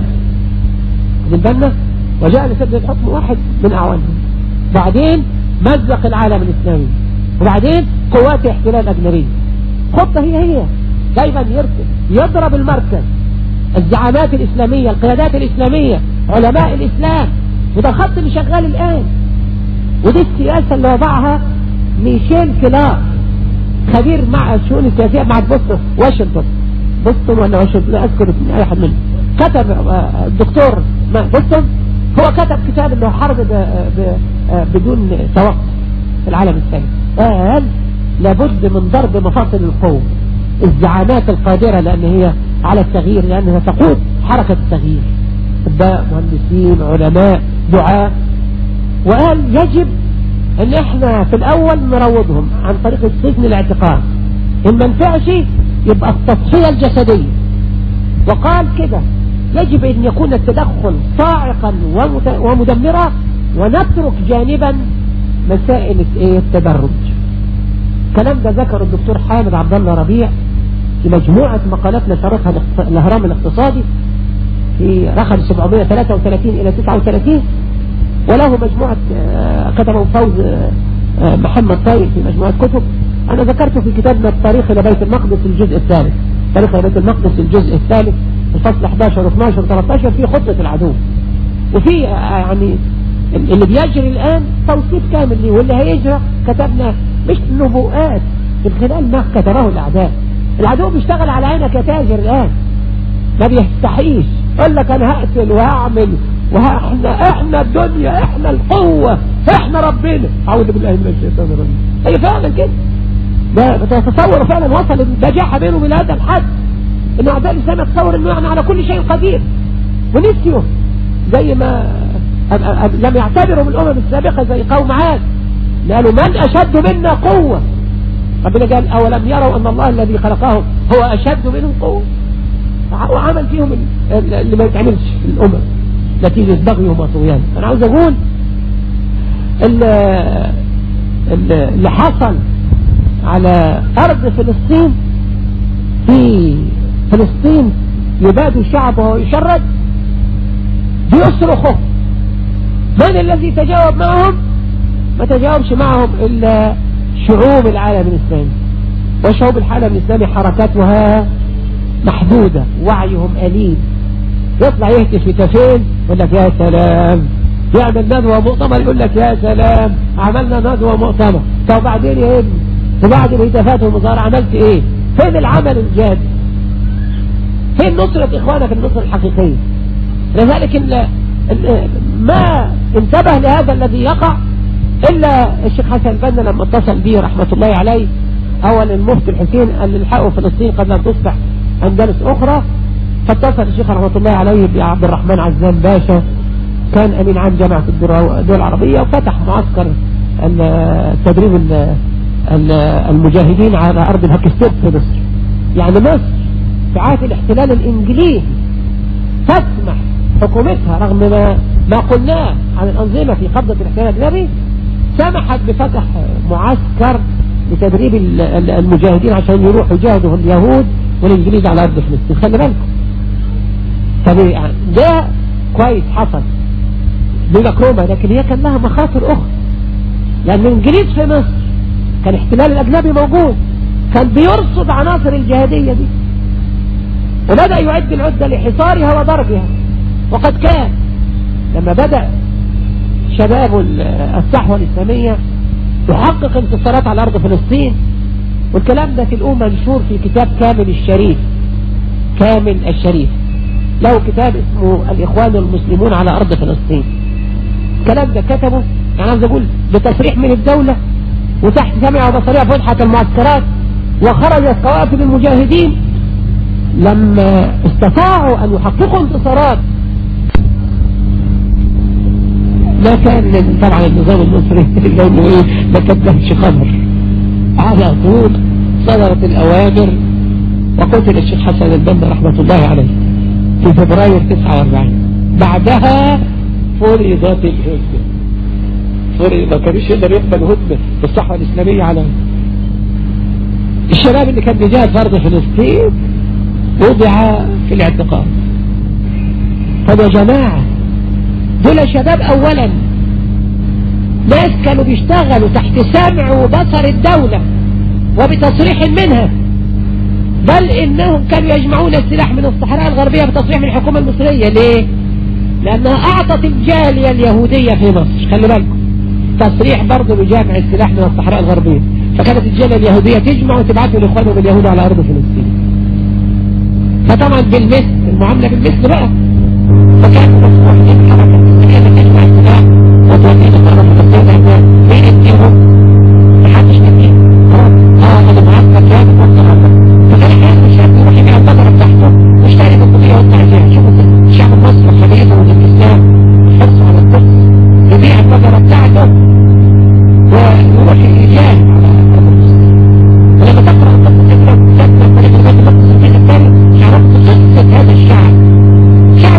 من بالنا وجاء لسد الحكم واحد من أعوانهم بعدين مزق العالم الإسلامي وبعدين قوات احتلال أجنبي خطة هي هي دايما يركب يضرب المركز الزعامات الإسلامية القيادات الإسلامية علماء الإسلام وده الخط اللي شغال الآن ودي السياسة اللي وضعها ميشيل كلار خبير مع الشؤون السياسية مع بوسطن واشنطن بوسطن ولا واشنطن لا أذكر أي أحد منهم كتب الدكتور آه، بوسطن هو كتب كتاب انه حرب آه، بدون توقف في العالم الثاني قال لابد من ضرب مفاصل القوة الزعامات القادرة لأن هي على التغيير لأنها تقود حركة التغيير أطباء مهندسين علماء دعاء وقال يجب ان احنا في الاول نروضهم عن طريق السجن الاعتقال ان ما نفعش يبقى التصفية الجسدية وقال كده يجب ان يكون التدخل صاعقا ومدمرا ونترك جانبا مسائل ايه التدرج الكلام ده ذكر الدكتور حامد عبد الله ربيع في مجموعة مقالات نشرتها الاهرام الاقتصادي في رقم 733 الى 39 وله مجموعة آه، كتبه فوز آه، آه، محمد طيب في مجموعة كتب أنا ذكرته في كتابنا التاريخ إلى بيت المقدس الجزء الثالث تاريخ إلى بيت المقدس الجزء الثالث الفصل 11 و12 و13 في خطة العدو وفي يعني اللي بيجري الآن توصيف كامل ليه واللي هيجرى كتبنا مش نبوءات من خلال ما كتبه الأعداء العدو بيشتغل على عينك يا تاجر الآن ما بيستحيش يقول لك أنا هقتل وهعمل واحنا احنا الدنيا احنا القوة احنا ربنا اعوذ بالله من الشيطان الرجيم هي فعلا كده ده تتصور فعلا وصل البجاحة بينه وبين هذا الحد ان اعداء الاسلام يتصور انه يعني على كل شيء قدير ونسيوا زي ما لم يعتبروا من الامم السابقة زي قوم عاد قالوا من اشد منا قوة ربنا قال اولم يروا ان الله الذي خلقهم هو اشد منهم قوة وعمل فيهم اللي ما يتعملش في الامم نتيجة بغيهم وطغيان انا عاوز اقول اللي حصل على ارض فلسطين في فلسطين يباد شعبه ويشرد بيصرخوا من الذي تجاوب معهم ما تجاوبش معهم الا شعوب العالم الاسلامي وشعوب العالم الاسلامي حركاتها محدودة وعيهم أليم يطلع يهتف هتافين يقول لك يا سلام يعمل ندوة مؤتمر يقول لك يا سلام عملنا ندوة مؤتمر طب بعدين يا ابني وبعد الهتافات والمظاهرة عملت ايه فين العمل الجاد فين نصرة اخوانك النصرة الحقيقية لذلك إن ما انتبه لهذا الذي يقع إلا الشيخ حسن البنا لما اتصل به رحمة الله عليه أول المفتي الحسين قال الحقوا فلسطين قد لم تصبح أندلس أخرى فاتصل الشيخ رحمة الله عليه بعبد الرحمن عزام باشا كان أمين عام جامعة الدول العربية وفتح معسكر التدريب المجاهدين على أرض الهاكستيب في مصر يعني مصر في عهد الاحتلال الإنجليزي تسمح حكومتها رغم ما ما قلناه عن الأنظمة في قبضة الاحتلال الأجنبي سمحت بفتح معسكر لتدريب المجاهدين عشان يروحوا يجاهدوا اليهود والإنجليز على أرض فلسطين خلي بالكم طب ده كويس حصل بمكرومة لكن هي كان لها مخاطر أخرى لأن الإنجليز في مصر كان احتلال الأجنبي موجود كان بيرصد عناصر الجهادية دي وبدأ يعد العدة لحصارها وضربها وقد كان لما بدأ شباب الصحوة الإسلامية تحقق انتصارات على أرض فلسطين والكلام ده تلقوه منشور في كتاب كامل الشريف كامل الشريف له كتاب اسمه الإخوان المسلمون على أرض فلسطين الكلام ده كتبه يعني عاوز أقول بتصريح من الدولة وتحت سمع وبصريح فتحة المعسكرات وخرجت قوافل المجاهدين لما استطاعوا أن يحققوا انتصارات ما كان من طبعا النظام المصري اللي انه ايه ما كدهش خبر على طول صدرت الاوامر وقتل الشيخ حسن البنا رحمة الله عليه في فبراير 49 بعدها فرضت الهدنة فرض ما كانش يقدر يقبل هدنة في الصحوة الإسلامية على الشباب اللي كان بيجاهد فرض فلسطين وضع في الاعتقال طب يا جماعة دول شباب اولا ناس كانوا بيشتغلوا تحت سمع وبصر الدولة وبتصريح منها بل انهم كانوا يجمعون السلاح من الصحراء الغربية بتصريح من الحكومة المصرية ليه لانها اعطت الجالية اليهودية في مصر خلي بالكم تصريح برضه بجامع السلاح من الصحراء الغربية فكانت الجالية اليهودية تجمع وتبعثه لاخوانهم اليهود على ارض فلسطين فطبعا بالمثل المعاملة بالمثل بقى فكان مسموح للحركة الإسلامية تجمع السلاح وتوديه للطرف الفلسطيني بين الديهم محدش نبيه اه انا معسكر جاب وقت فكان حاسس الشعب يروح يبيع البقرة بتاعته ويشتري بالقضية والتعزية شوفوا الشعب المصري وحريته والإسلام حرصوا على القدس يبيع البقرة بتاعته ويروح يجاهد على أرض المسلمين ولما تقرأ القصة تقرأ تقرأ طريق البيت المقدس الجزء الثاني عرفت قصة هذا الشعب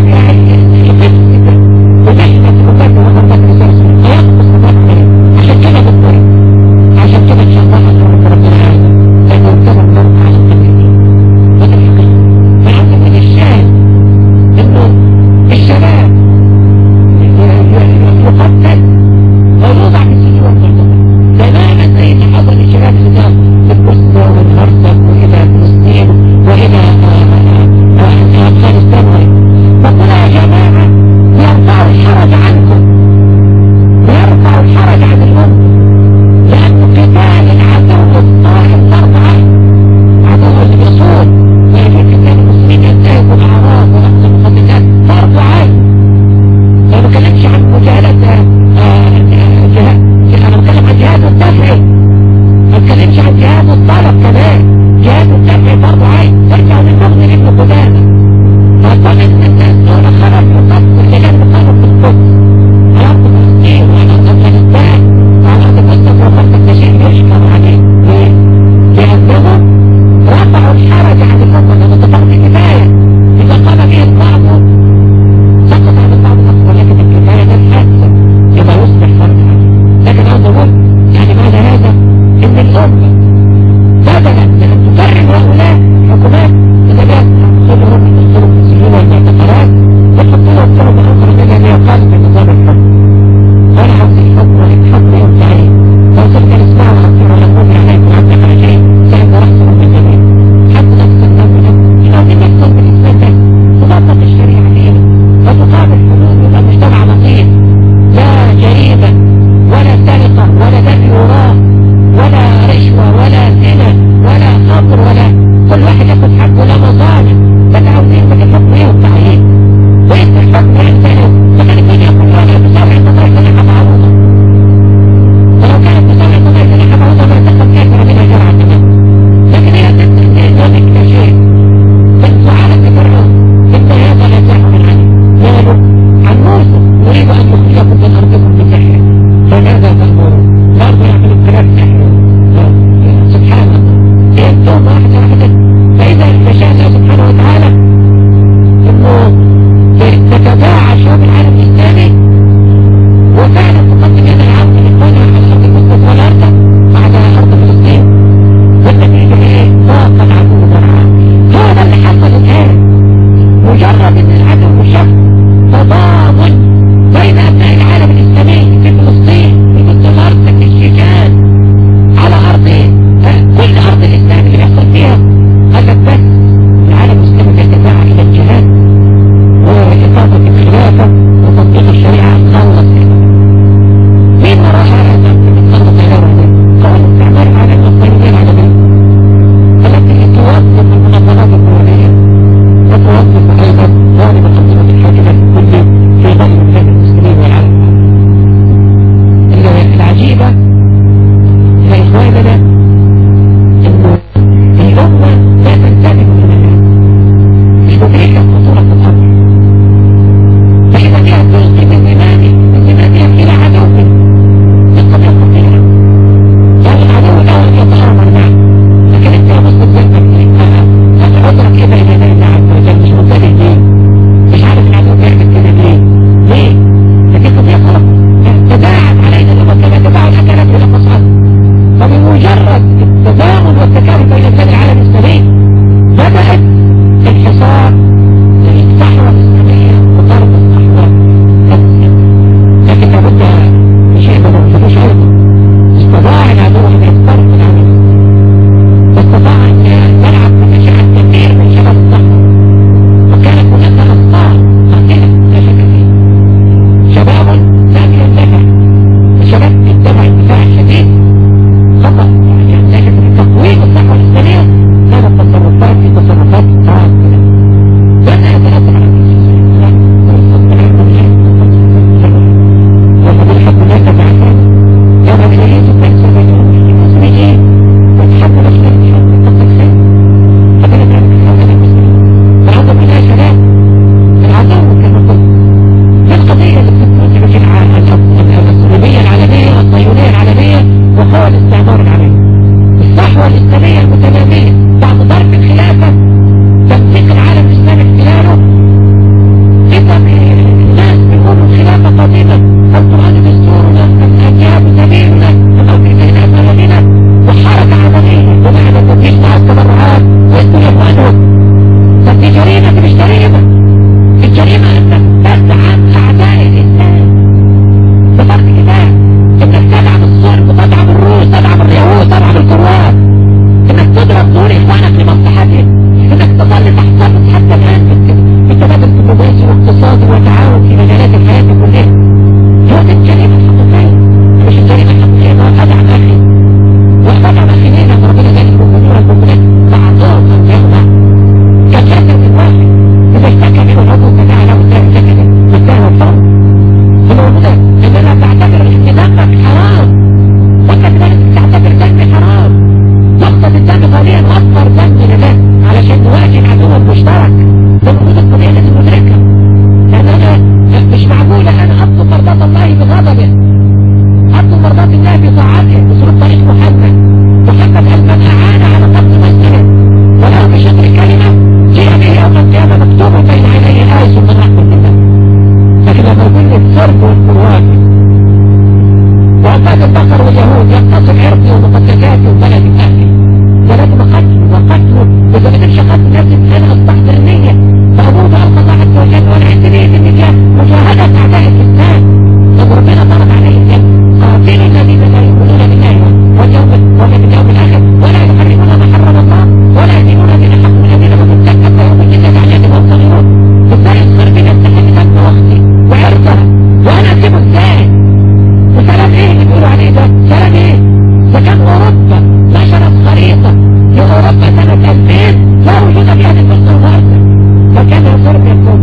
زكاتي وبلدي اهلي ده لازم اقتله واقتله واذا ما كانش قتل نفسي انا اصبحت النية فاموت القى الله عز وجل وانا عندي نية النجاة مشاهدة اعداء الاسلام طب ربنا فرض عليهم قاتلوا الذين لا يؤمنون بالله واليوم ولا باليوم الاخر ولا يحرمون ما حرم الله ولا يدينون دين حق الذين هم اتكت يوم الجنة عليهم وهم صغيرون ازاي يصغر بنا السحر دم واختي وعرضها وانا اسيبه ازاي وسلام ايه اللي بيقولوا عليه ده سلام ايه ده كان اوروبا نشرت خريطة لاوروبا سنة 2000 لا وجود فيها للفرصة الغربة فكان يصير بيكون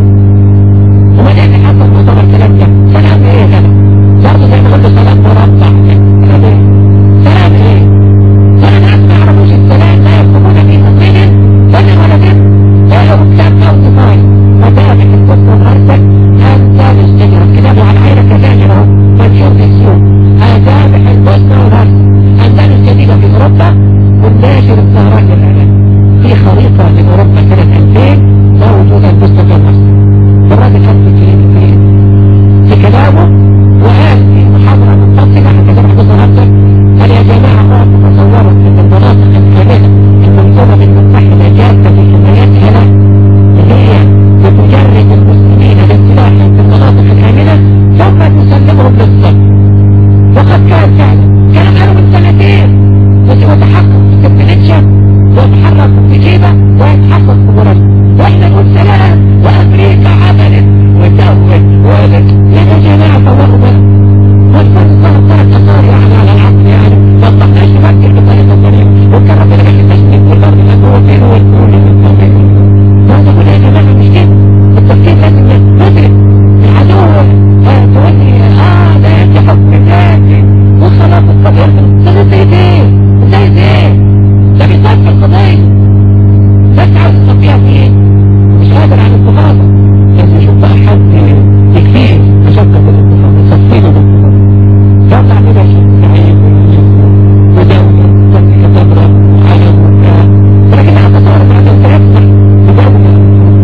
وما ده اللي حصل مؤتمر الكلام ده سلام ايه ده برضه زي ما قلت سلام مربع سلام ايه سلام ايه سلام ناس ما يعرفوش السلام لا يفهمون في مؤمن ولا ولد ولا كتاب او طفال ودافع الكفر والغرسك انت مستجرب كتابه على عينك كذلك منشور في السوق أتابع البوسنة والهرس أندلس جديدة في أوروبا والناشر الطهران للإعلام في خريطة لأوروبا سنة 2000 لا وجود البوسنة في الهرس الراجل حط في في في كلامه وقال في محاضرة متصلة حتى كده حدث الهرس قال يا جماعة اقعدوا تصوروا أن المناطق الكاملة المنظومة المتحدة جادة في حمايتها له هي بتجرد المسلمين للسلاح في المناطق الآمنة ثم تسلمهم للصف وقد كان فعلا كانوا قالوا من سنتين بس هو تحقق في كبنتشا ويتحرك في جيبه ويتحقق في مرض واحنا نقول سلام وامريكا عملت وسوت وقالت يا جماعه صوروا بقى والفرد صار ثلاث اثار يعني على العقل يعني ما طلعناش نفكر بطريقه طريقه وكان ربنا مش التشكيل كل ارض لانه هو فين هو الكل من طبيعي لازم يا جماعه مش كده التفكير لازم ندرك العدو تقول لي اه ده يدي حكم ذاتي وخلاص القضيه ده زي ايه زي ايه ده بيصفي القضيه بس عاوز تصفيها في ايه مش قادر على الانتفاضه لازم يشوف بقى حد يكفيه مشقه الانتفاضه يصفيه الانتفاضه يطلع منها شيء سعيد ودولة تملك تبرأ وعالم وبتاع ولكن حتى صار بعد سيفتح بدولة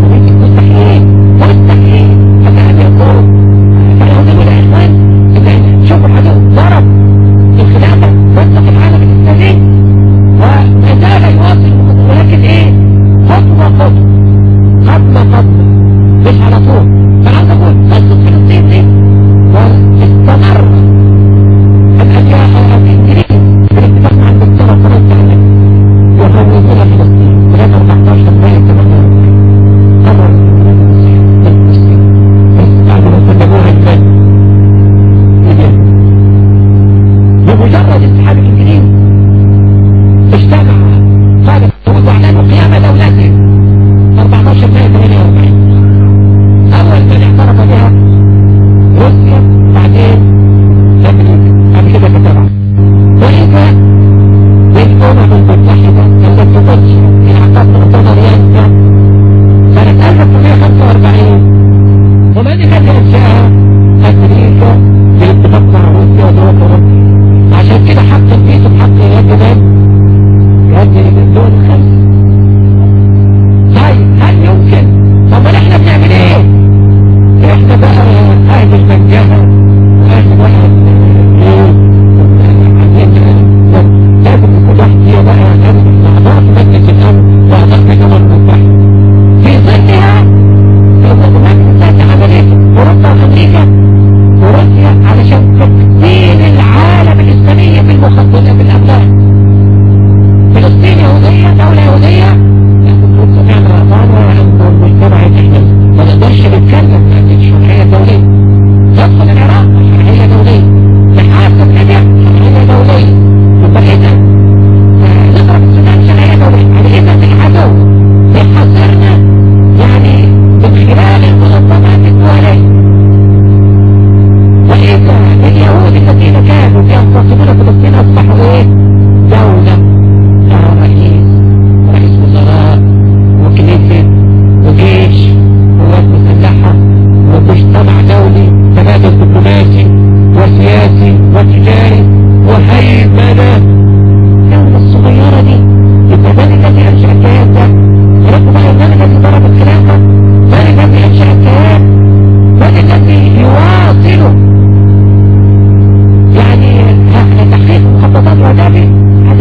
مستحيل مستحيل حتى أن يكون فاليهود والإخوان إن شوفوا الحدود ضرب الخلافة مطلق العالم الإسلامي وما زال يواصل ولكن إيه خطوة خطوة خطوة خطوة مش على طول فعاوز أقول قصة فلسطين دي واستمر الأجيال الإنجليز بالاتفاق مع الدكتورة فرنسا يهودون فلسطين ولاد 14 مايو 48 قرر المسلم بس بعد ما سلموها الفن بمجرد اتحاد الانجليز اجتمع قادة اليهود واعلنوا قيام دولتهم 14 مايو 48 اول من اعترف بها روسيا بعدين امريكا قبل كده كتبع واذا بالامم المتحده التي تنشئ انعقاد مؤتمر ينسى سنه 1945 ومن الذي انشاها امريكا بالاتفاق مع روسيا ودول اوروبا عشان كده حق الفيتو بحق يد من يد الدول الخمس طيب هل يمكن طب ما احنا بنعمل ايه احنا بقى اهل المنجهة واهل بقى ايه لازم يكون واحد فيها بقى لازم اعضاء في مجلس الامن واعضاء في الامم المتحدة في ظلها في ظل مجلس عملية اوروبا وامريكا وروسيا علشان تقتيل العالم الاسلامي بالمخططة بالاملاك فلسطين يهودية دولة يهودية لكن كنت سمعنا رأطانا عن المجتمع احنا ما نقدرش نتكلم لأن الشرعية دولية ندخل العراق شرعية دولية نحاسب ليبيا شرعية دولية يبقى إذا نضرب السودان شرعية دولية يعني إذا العدو بيحاصرنا يعني من خلال المنظمات الدولية وإذا اليهود الذين كانوا ينتصبون فلسطين أصبحوا إيه؟ دولة لها رئيس رئيس وزراء وكنيسة وجيش قوات مسلحة ومجتمع دولي تبادل دبلوماسي وسياسي وتجاري وهيمنة الدولة الصغيرة دي يبقى من الذي أنشأ الكيان ده؟ رب بقى من الذي ضرب الخلافة؟ من الذي أنشأ الكيان؟ من الذي يواصله؟ يعني تحقيق مخططات وأهدافه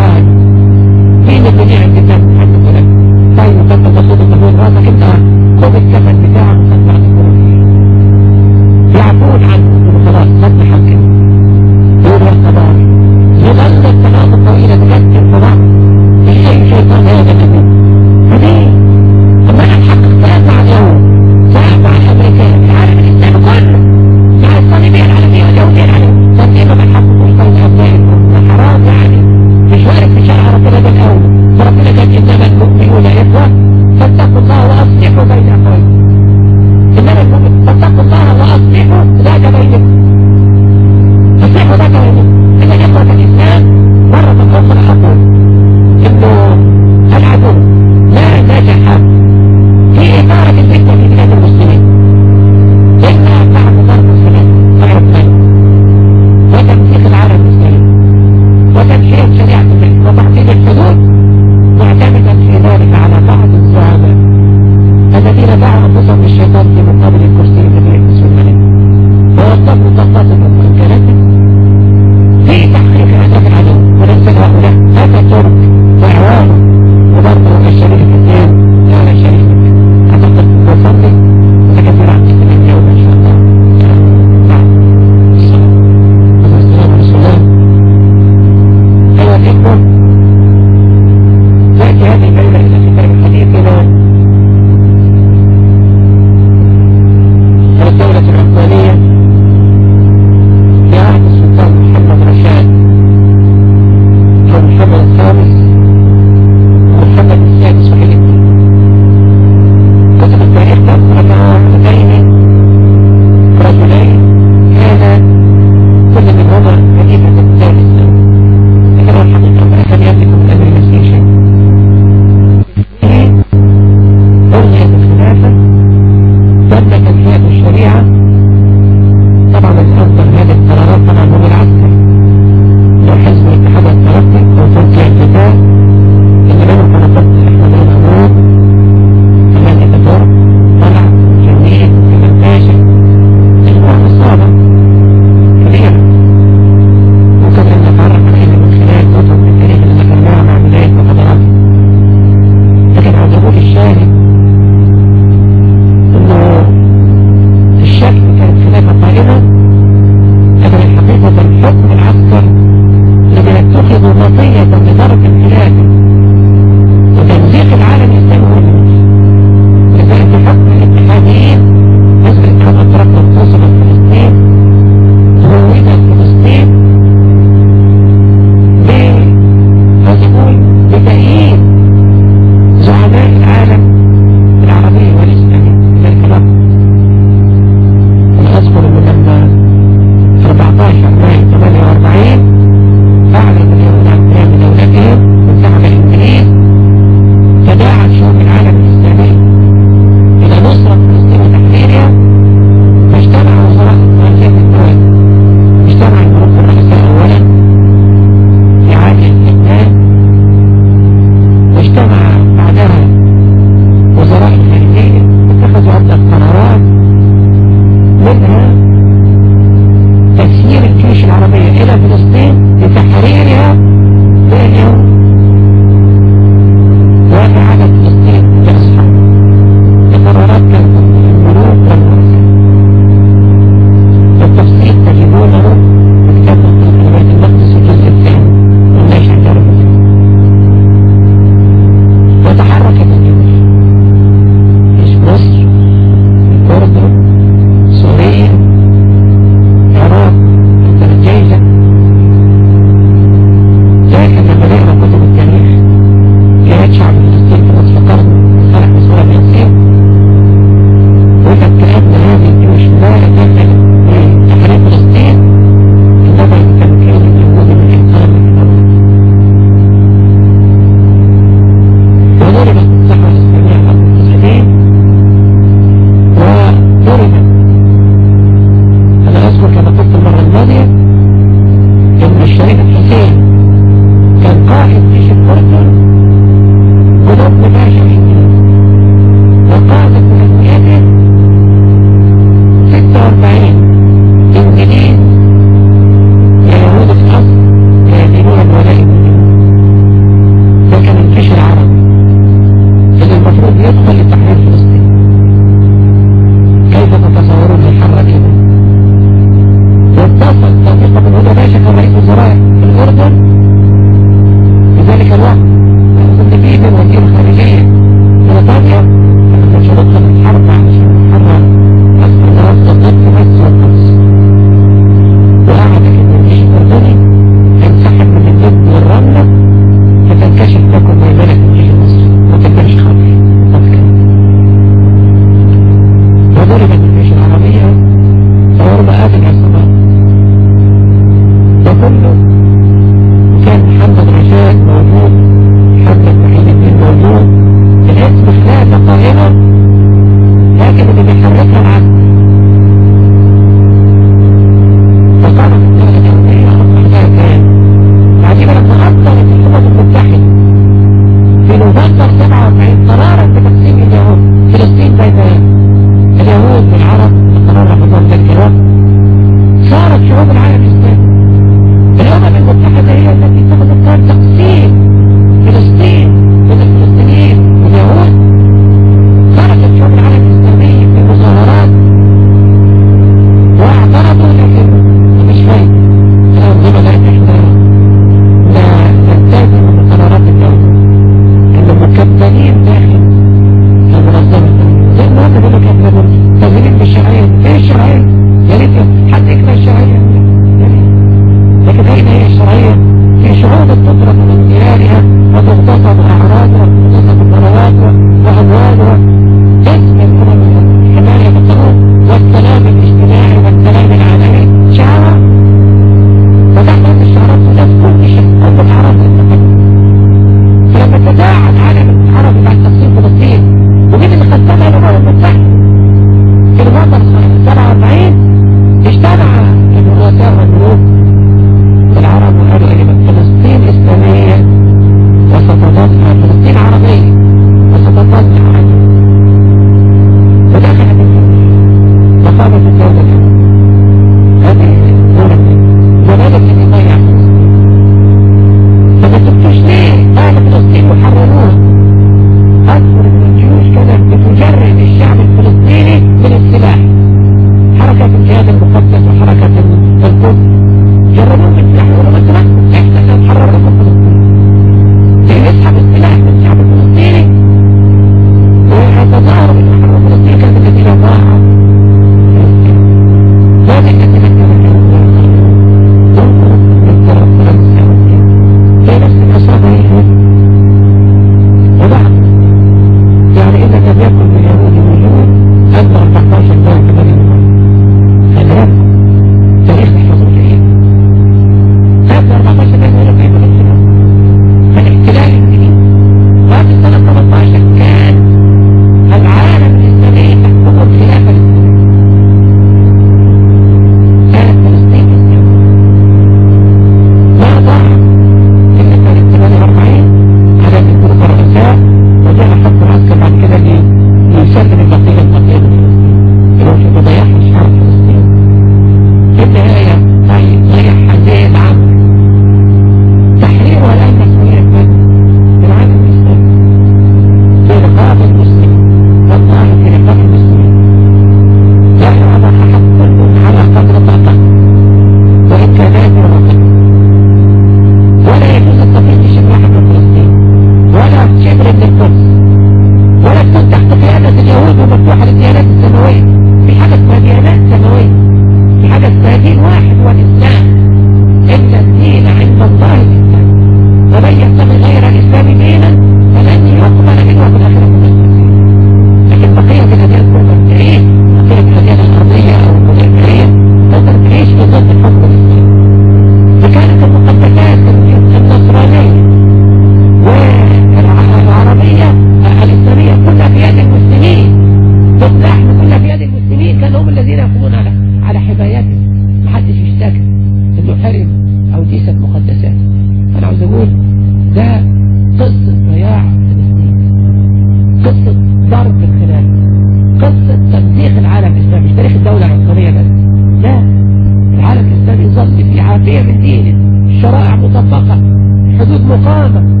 الذين يقومون على على حمايته محدش يشتكي انه حرم او ديست مقدسات انا عاوز اقول ده قصة ضياع فلسطين قصة ضرب الخلاف قصة تمزيق العالم الاسلامي مش تاريخ الدولة العثمانية بس لا العالم الاسلامي يظل في عافية من دينه الشرائع مطبقة حدود مقامة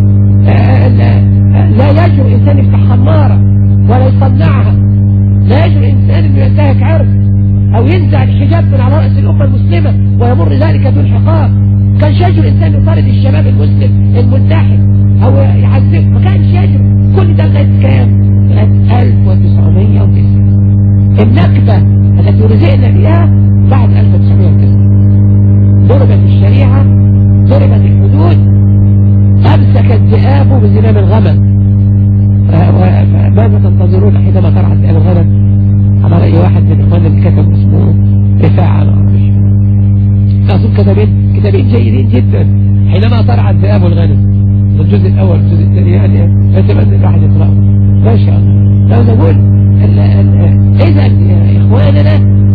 لا يجرؤ إنسان يفتح خمارة ولا يصنعها لا يجرؤ إنسان أنه ينتهك عرض أو ينزع الحجاب من على رأس الأمة المسلمة ويمر ذلك دون حقاب كان يجرؤ إنسان يطارد الشباب المسلم المنتحر أو يعذب ما كانش يجرؤ كل ده لغاية كام؟ لغاية 1909 النكبة التي رزقنا بها بعد 1909 ضربت الشريعة ضربت الحدود أمسك الذئاب بزنام الغمم ماذا تنتظرون حينما ترعى الذئاب الغنم على رأي واحد من إخواننا اللي كتب اسمه رفاعة أظن كتابين كتابين جيدين جدا حينما ترعى الذئاب الغنم الجزء الأول والجزء الثاني يعني أتمنى الواحد يقرأه ما شاء الله لو نقول إذا يا إخواننا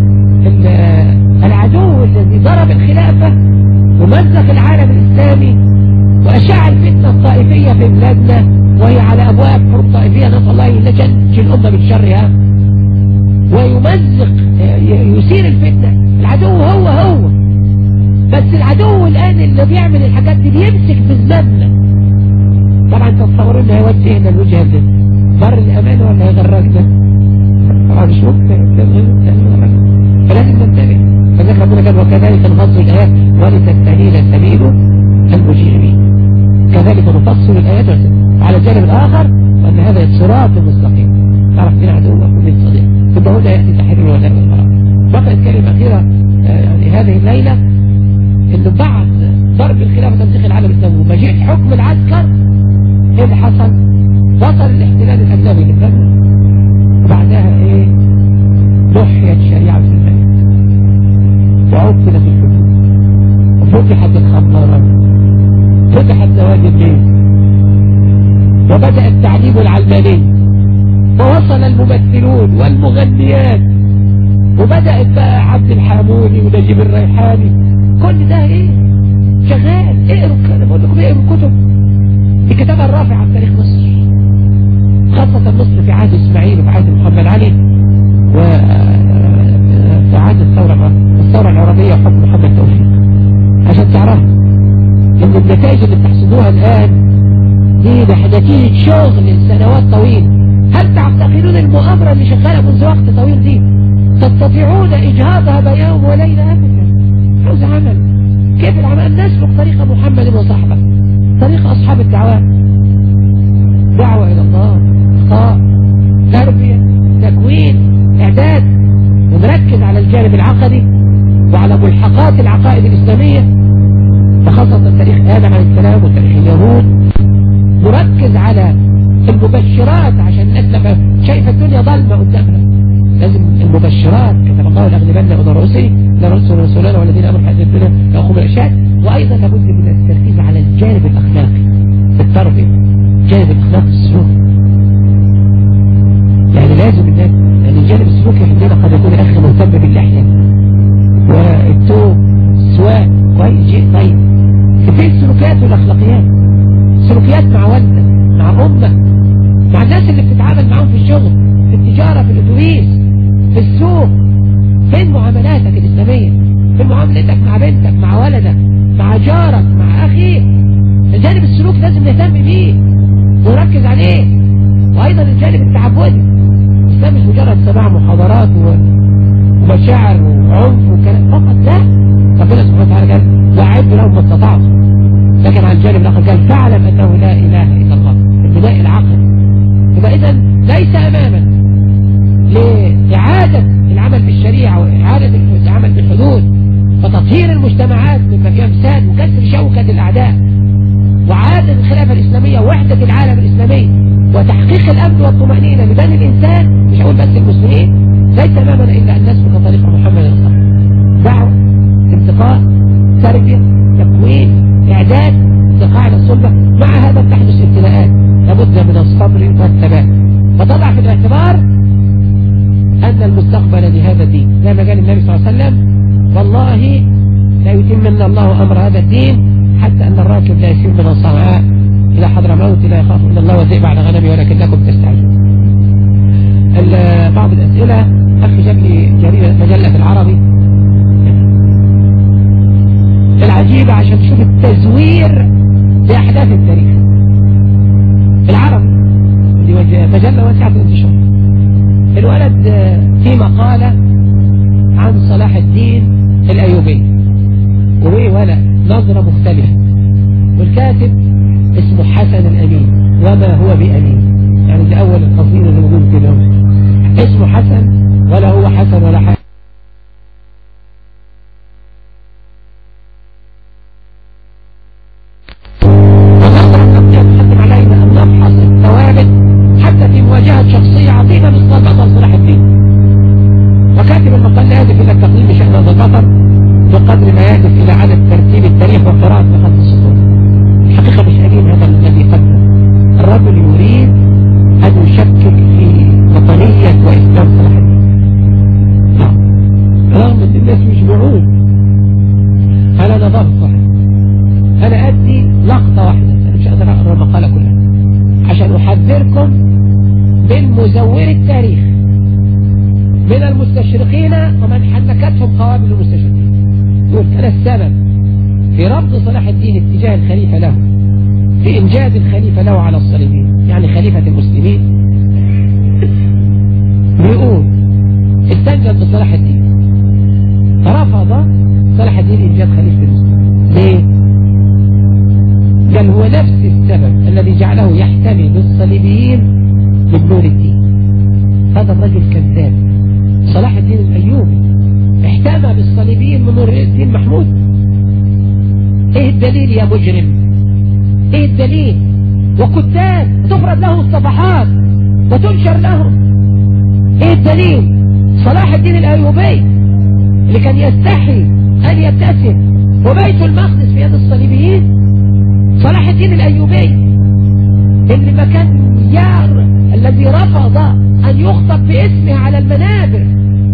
العدو الذي ضرب الخلافة ومزق العالم الإسلامي وأشاع الفتنة الطائفية في بلادنا وهي على أبواب حروب طائفية نسأل الله أن ينجي الأمة من شرها ويمزق يثير الفتنة العدو هو هو بس العدو الآن اللي بيعمل الحاجات دي بيمسك بزماننا طبعا تتصوروا ان هيودي هنا الوجهة دي بر الأمان ولا هيغرق ده طبعا مش ممكن فلازم ننتبه فذلك ربنا قال وكذلك نفصل الآيات ولتستهيل سبيل المجرمين كذلك نفصل الآيات على الجانب الآخر وأن هذا الصراط المستقيم تعرف من عدو ومن صديق ثم هنا يأتي تحرير الولاء والبراء بقيت كلمة أخيرة يعني هذه الليلة إنه بعد ضرب الخلافة تمسيخ العالم الإسلامي ومجيء حكم العسكر إيه اللي حصل؟ وصل الاحتلال الأجنبي للبلد وبعدها إيه؟ ضحيت شريعة في البلد وعدت في الحدود وفتحت الخمارات فتح الزواج الليل وبدأ التعليم العلماني ووصل الممثلون والمغنيات وبدأت بقى عبد الحاموني ونجيب الريحاني كل ده ايه شغال اقروا انا بقول لكم اقروا الكتب الكتابة الرافعة عن تاريخ مصر خاصة مصر في عهد اسماعيل وفي عهد محمد علي وفي عهد الثورة الثورة العربية وحكم محمد توفيق عشان تعرفوا ان النتائج اللي بتحصدوها الآن دي نتيجة شغل سنوات طويل هل تعتقدون المؤامرة اللي شغالة منذ وقت طويل دي تستطيعون إجهاضها بيوم وليلة أبدا عاوز عمل كيف العمل نسلك طريق محمد وصحبه طريق أصحاب الدعوات دعوة إلى الله إخطاء تربية تكوين إعداد ونركز على الجانب العقدي وعلى ملحقات العقائد الإسلامية وخاصة تاريخ آدم عليه السلام وتاريخ اليهود مركز على المبشرات عشان الناس لما شايفة الدنيا ظلمة قدامها لازم المبشرات كتب الله لأغلبن من رؤوسي لرسل رسولنا والذين أمروا حيث الدنيا يأخذوا الأشياء وأيضا لابد من التركيز على الجانب الأخلاقي في التربية الجانب الأخلاقي السلوك يعني لازم الناس يعني الجانب السلوكي عندنا قد يكون أخي مهتم باللحية والتوب السواق كويس شيء طيب في السلوكيات والأخلاقيات سلوكيات مع والدك مع أمك مع الناس اللي بتتعامل معاهم في الشغل في التجارة في الأتوبيس في السوق فين معاملاتك الإسلامية في معاملتك مع بنتك مع ولدك مع جارك مع أخيك الجانب السلوك لازم نهتم بيه ونركز عليه وأيضا الجانب التعبدي الإسلام مش مجرد سماع محاضرات ومشاعر وعنف وكلام فقط لا ربنا سبحانه وتعالى قال وأعد لهم ما استطعتم لكن على الجانب الآخر قال فاعلم أنه لا إله إلا الله البناء العقل يبقى إذا ليس أماما لإعادة العمل بالشريعة وإعادة العمل بالحدود وتطهير المجتمعات من مكان فساد وكسر شوكة الأعداء وعادة الخلافة الإسلامية ووحدة العالم الإسلامي وتحقيق الأمن والطمأنينة لبني الإنسان مش هقول بس المسلمين ليس أمامنا إلا أن نسلك طريق محمد الصالح دعوة انتقاء تربية تكوين إعداد لقاعدة الصلبة مع هذا تحدث ابتلاءات لابد من الصبر والثبات وتضع في الاعتبار أن المستقبل لهذا الدين زي ما قال النبي صلى الله عليه وسلم والله لا يتمن الله أمر هذا الدين حتى أن الراكب لا يسير من صنعاء إلى حضر موت لا يخاف إلا الله والذئب على غنمي ولكنكم تستعجلون بعض الأسئلة أخي جاب لي جريدة مجلة العربي العجيبة عشان تشوف التزوير لأحداث التاريخ العربي دي مجلة واسعة في الانتشار الولد في مقالة عن صلاح الدين الأيوبي وهي ولا نظرة مختلفة والكاتب اسمه حسن الأمين وما هو بأمين يعني ده أول القصيدة اللي موجود كده اسمه حسن ولا هو حسن ولا حسن مواجهة شخصية عظيمة مثل البطل صلاح الدين وكاتب المقال لا يهدف إلى التقليل بشأن هذا البطل بقدر ما يهدف إلى عدم ترتيب التاريخ وقراءة بخط السطور الحقيقة مش أليم هذا الذي قدم الرجل يريد أن يشكك في وطنية وإسلام صلاح الدين نعم رغم أن الناس يجمعون أنا نظرت واحد أنا أدي لقطة واحدة أنا مش قادر أقرأ المقالة كلها عشان أحذركم من مزور التاريخ من المستشرقين ومن حنكتهم قوابل المستشرقين يقول كان السبب في رفض صلاح الدين اتجاه الخليفة له في إنجاز الخليفة له على الصليبين يعني خليفة المسلمين بيقول استنجد بصلاح الدين رفض صلاح الدين إنجاز خليفة المسلمين ليه؟ قال هو نفس السبب الذي جعله يحتمي بالصليبيين من نور الدين هذا الرجل كذاب صلاح الدين الأيوبي احتمى بالصليبيين من نور الدين محمود ايه الدليل يا مجرم ايه الدليل وكتاب تفرد لهم الصفحات وتنشر لهم ايه الدليل صلاح الدين الأيوبي اللي كان يستحي أن يبتسم وبيت المقدس في يد الصليبيين صلاح الدين الأيوبي اللي ما كان يار الذي رفض أن يخطب باسمه على المنابر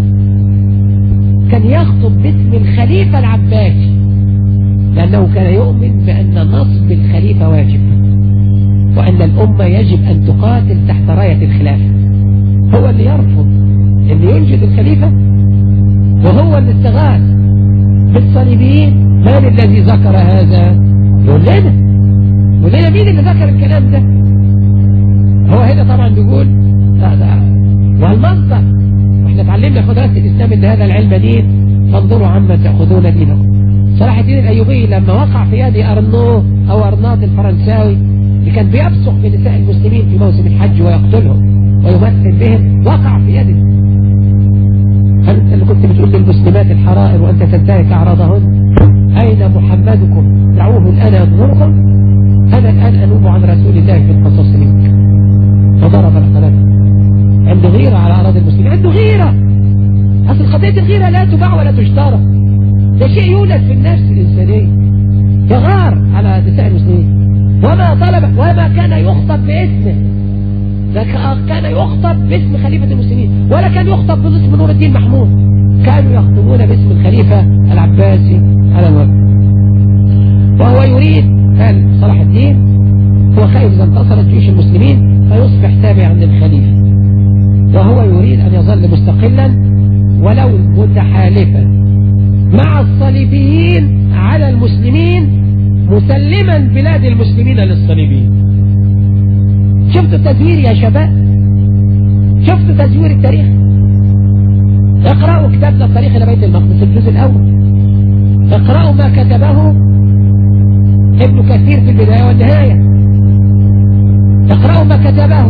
كان يخطب باسم الخليفة العباسي لأنه كان يؤمن بأن نصب الخليفة واجب وأن الأمة يجب أن تقاتل تحت راية الخلافة هو اللي يرفض أن ينجد الخليفة وهو اللي استغاث بالصليبيين من الذي ذكر هذا يقول لنا يقول لنا مين اللي ذكر الكلام ده هو هنا طبعا بيقول لا لا والمنطق واحنا اتعلمنا في مدرسة الإسلام ان هذا العلم دين فانظروا عما تأخذون دينكم صلاح الدين الأيوبي لما وقع في يد أرنو أو أرناط الفرنساوي اللي كان بيبصق بنساء المسلمين في موسم الحج ويقتلهم ويمثل بهم وقع في يده أنت اللي كنت بتقول للمسلمات الحرائر وأنت تنتهك أعراضهن أين محمدكم دعوه الآن ينظركم أنا الآن أنوب عن رسول الله في القصص منك فضرب القلم عنده غيرة على أراضي المسلمين عنده غيرة أصل قضية الغيرة لا تباع ولا تشترى ده شيء يولد في النفس الإنسانية يغار على نساء المسلمين وما طلب وما كان يخطب باسمه كان يخطب باسم خليفة المسلمين ولا كان يخطب باسم نور الدين محمود كانوا يخطبون باسم الخليفة العباسي على الوجه وهو يريد قال صلاح الدين هو خايف إذا انتصرت جيوش المسلمين فيصبح تابعا للخليفة وهو يريد أن يظل مستقلا ولو متحالفا مع الصليبيين على المسلمين مسلما بلاد المسلمين للصليبيين شفتوا التزوير يا شباب شفتوا تزوير التاريخ اقرأوا كتابنا التاريخ إلى بيت المقدس الجزء الأول اقرأوا ما كتبه ابن كثير في البداية والنهاية اقرأوا ما كتبه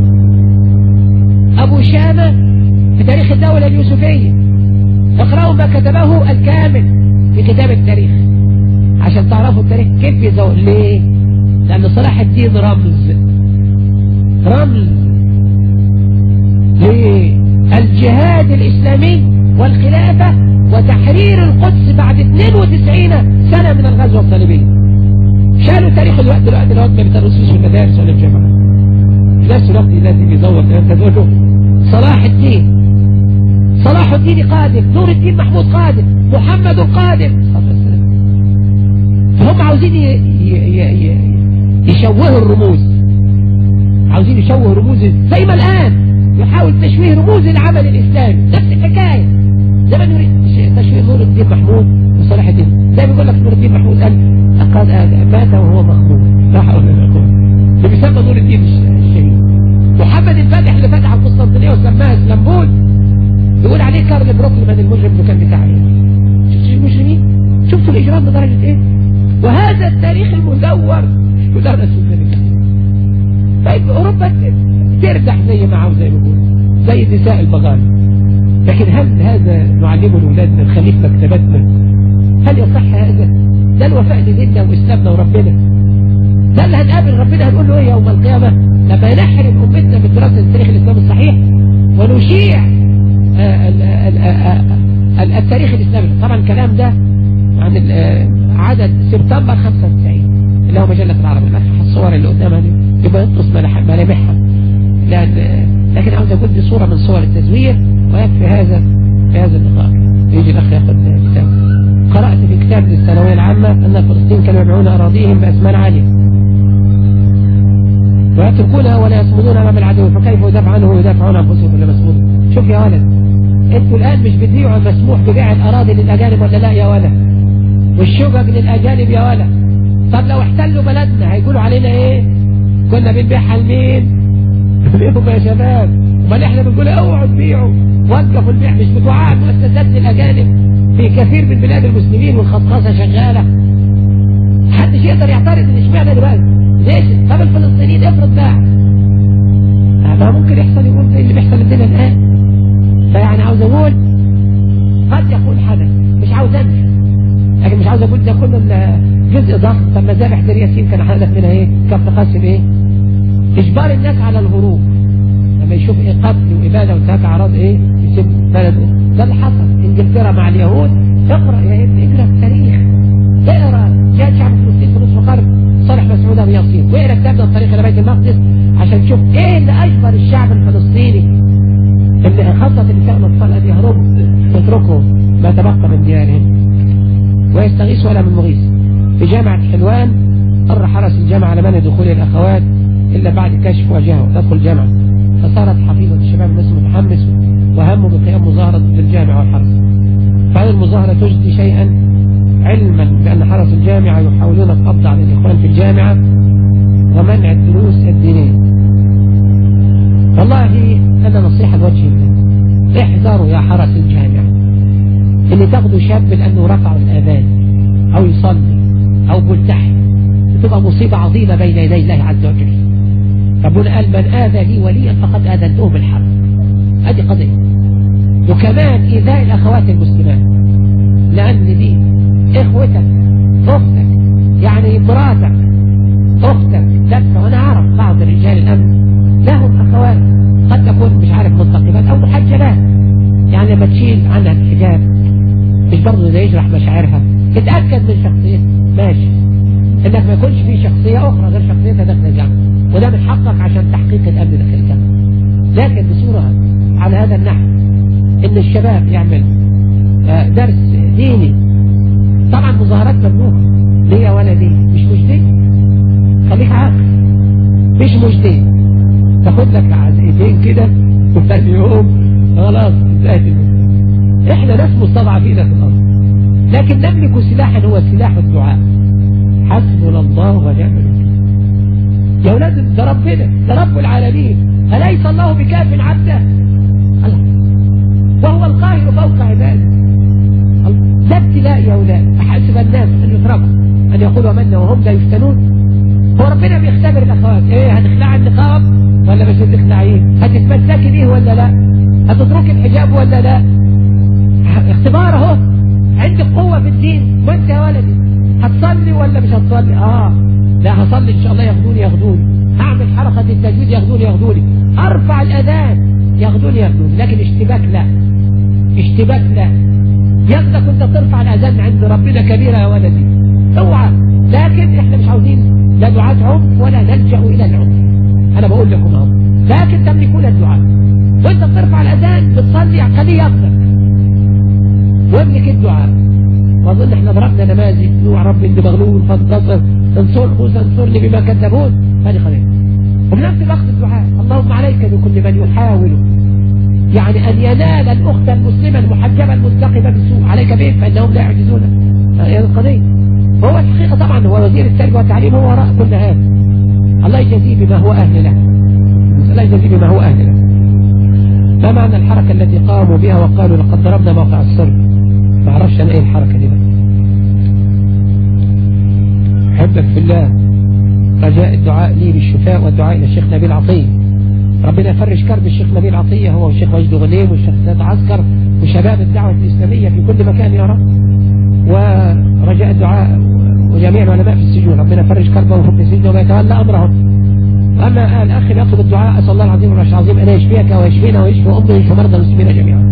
أبو شامة في تاريخ الدولة اليوسفية اقرأوا ما كتبه الكامل في كتاب التاريخ عشان تعرفوا التاريخ كيف يزور ليه لأن صلاح الدين رمز رمز للجهاد الإسلامي والخلافة وتحرير القدس بعد 92 سنة من الغزوة الصليبية شالوا تاريخ الوقت الوقت الوقت ما بيدرسوش في المدارس ولا الجامعة في نفس الوقت لازم يزور انت تقول له صلاح الدين صلاح الدين قادم نور الدين محمود قادم محمد قادم فهم عاوزين يشوهوا الرموز عاوزين يشوهوا رموز زي ما الآن يحاول تشويه رموز العمل الإسلامي نفس الحكاية زي ما نريد تشويه نور الدين محمود وصلاح الدين زي ما يقول لك نور الدين محمود قال قد مات وهو مخمود لا حول ولا قوة اللي بيسمى نور الدين الشهيد محمد الفاتح اللي فتح القسطنطينية وسماها اسلامبول يقول عليه كارل بروكلمان المجرم اللي كان بتاع ايه شفتوا المجرمين شفتوا الاجرام لدرجة ايه وهذا التاريخ المزور ودرس طيب اوروبا تردح زي ما عاوز زي ما بقول زي نساء البغال لكن هل هذا نعلمه لاولادنا نخليه في مكتباتنا هل يصح هذا ده الوفاء لديننا واسلامنا وربنا ده اللي هنقابل ربنا هنقول له ايه يوم القيامه لما نحرم امتنا من دراسه التاريخ الاسلامي الصحيح ونشيع التاريخ الإسلامي طبعا الكلام ده عن عدد سبتمبر 95 اللي هو مجلة العرب الصور اللي قدامها دي يبقى ينقص ملامحها لأن لكن عاوز أقول دي صورة من صور التزوير ويكفي هذا في هذا اللقاء يجي الأخ ياخد كتاب قرأت في كتاب للثانوية العامة أن الفلسطين كانوا يبيعون أراضيهم بأثمان عالية ويتركونها ولا يصمدون أمام العدو فكيف يدافع عنه ويدافعون أنفسهم ولا مسؤول شوف يا ولد انتوا الآن مش بتبيعوا مسموح ببيع الأراضي للأجانب ولا لا يا ولد والشقق للأجانب يا ولد طب لو احتلوا بلدنا هيقولوا علينا ايه كنا بنبيعها لمين ليهم يا شباب امال احنا بنقول اوعوا تبيعوا وقفوا البيع مش بتوعاء مؤسسات للأجانب في كثير من بلاد المسلمين والخصخصة شغالة محدش يقدر يعترض ان اشمعنى دلوقتي ليش طب الفلسطينيين افرض باع ما ممكن يحصل يقول زي اللي بيحصل عندنا الان فيعني عاوز اقول قد يكون حدث مش عاوز انفي لكن مش عاوز اقول ده كله جزء ضخم طب مذابح دير ياسين كان هدف منها ايه كان تقسم ايه اجبار الناس على الهروب لما يشوف ايه قتل واباده وانتهاك اعراض ايه يسيب بلده ده اللي حصل انجلترا مع اليهود اقرا يا ابني اقرا التاريخ اقرا جاء شعب فلسطين في نصف قرن صالح مسعود ابو ياسين واقرا كتاب من الطريق الى بيت المقدس عشان تشوف ايه اللي اجبر الشعب الفلسطيني اللي خاصة النساء والأطفال أن يهربوا يتركوا ما تبقى من ديارهم ويستغيث ولا من مغيث في جامعة حلوان قر حرس الجامعة على منع دخول الأخوات إلا بعد كشف وجهه تدخل الجامعة فصارت حفيظة الشباب الناس متحمس وهموا بقيام مظاهرة ضد الجامعة والحرس فهذه المظاهرة تجدي شيئا علما بأن حرس الجامعة يحاولون القبض على الإخوان في الجامعة ومنع الدروس الدينية والله أنا نصيحة لوجه الله احذروا يا حرس الجامعة اللي تاخدوا شاب لأنه رفع الأذان أو يصلي أو ملتحي تبقى مصيبة عظيمة بين يدي الله عز وجل ربنا قال من آذى لي وليا فقد آذنته بالحرب هذه قضية وكمان إيذاء الأخوات المسلمات لأن دي إخوتك أختك يعني مراتك أختك لك وأنا أعرف بعض رجال الأمن لهم أخوات قد تكون مش عارف منتقبات أو محجبات يعني لما تشيل عنها الحجاب مش برضه ده يجرح مشاعرها اتأكد من شخصيتها ماشي انك ما يكونش في شخصية اخرى غير شخصيتها داخل الجامعة وده من حقك عشان تحقيق الامن داخل الجامعة لكن بصورة على هذا النحو ان الشباب يعمل درس ديني طبعا مظاهرات ممنوعة ليه ولا ليه مش مجدي خليك عاقل مش مجدي تاخد لك عزقتين كده وثاني يوم خلاص انتهت احنا ناس مستضعفين في الارض لكن نملك سلاحا هو سلاح الدعاء حسبنا الله ونعم الوكيل يا اولاد ده ربنا ده رب العالمين اليس الله بكاف عبده الله وهو القاهر فوق عباده ده ابتلاء يا اولاد احسب الناس ان يتركوا ان يقولوا امنا وهم لا يفتنون هو ربنا بيختبر الاخوات ايه هتخلع النقاب ولا مش هتخلعيه هتتمسكي بيه ولا لا هتتركي الحجاب ولا لا اختبار اهو عندك قوة في الدين وانت يا ولدي هتصلي ولا مش هتصلي اه لا هصلي ان شاء الله ياخدوني ياخدوني هعمل حركة التجويد ياخدوني ياخدوني ارفع الاذان ياخدوني ياخدوني لكن اشتباك لا اشتباك لا ياخدك انت ترفع الاذان عند ربنا كبيرة يا ولدي اوعى لكن احنا مش عاوزين لا دعاة عنف ولا نلجأ الى العنف انا بقول لكم اهو لكن تملكون الدعاء وانت بترفع الاذان بتصلي خليه يصدق وابنك الدعاء واظن احنا ضربنا نماذج نوع رب اني مغلول فانتصر انصره انصرني بما كذبون هذه خليل وفي نفس الوقت الدعاء اللهم عليك بكل من يحاول يعني ان ينال الاخت المسلمه المحجبه المنتقبه بالسوء عليك بهم فانهم لا يعجزون هذه القضيه هو الحقيقه طبعا هو وزير التربيه والتعليم هو وراء كل هذا الله يجزيه بما هو اهل له الله يجزيه بما هو اهل له ما معنى الحركه التي قاموا بها وقالوا لقد ضربنا موقع الصلب ما اعرفش انا ايه الحركه دي بقى احبك في الله رجاء الدعاء لي بالشفاء والدعاء الى الشيخ نبيل عطيه ربنا يفرج كرب الشيخ نبيل عطيه هو والشيخ وجد غنيم والشيخ سيد عسكر وشباب الدعوه الاسلاميه في كل مكان يا رب ورجاء الدعاء وجميع العلماء في السجون ربنا يفرج كربهم في السجن ويتولى امرهم أما الأخ يطلب الدعاء أسأل الله العظيم والعرش العظيم أن يشفيك ويشفينا ويشفي أمي ويشفي مرضى المسلمين جميعا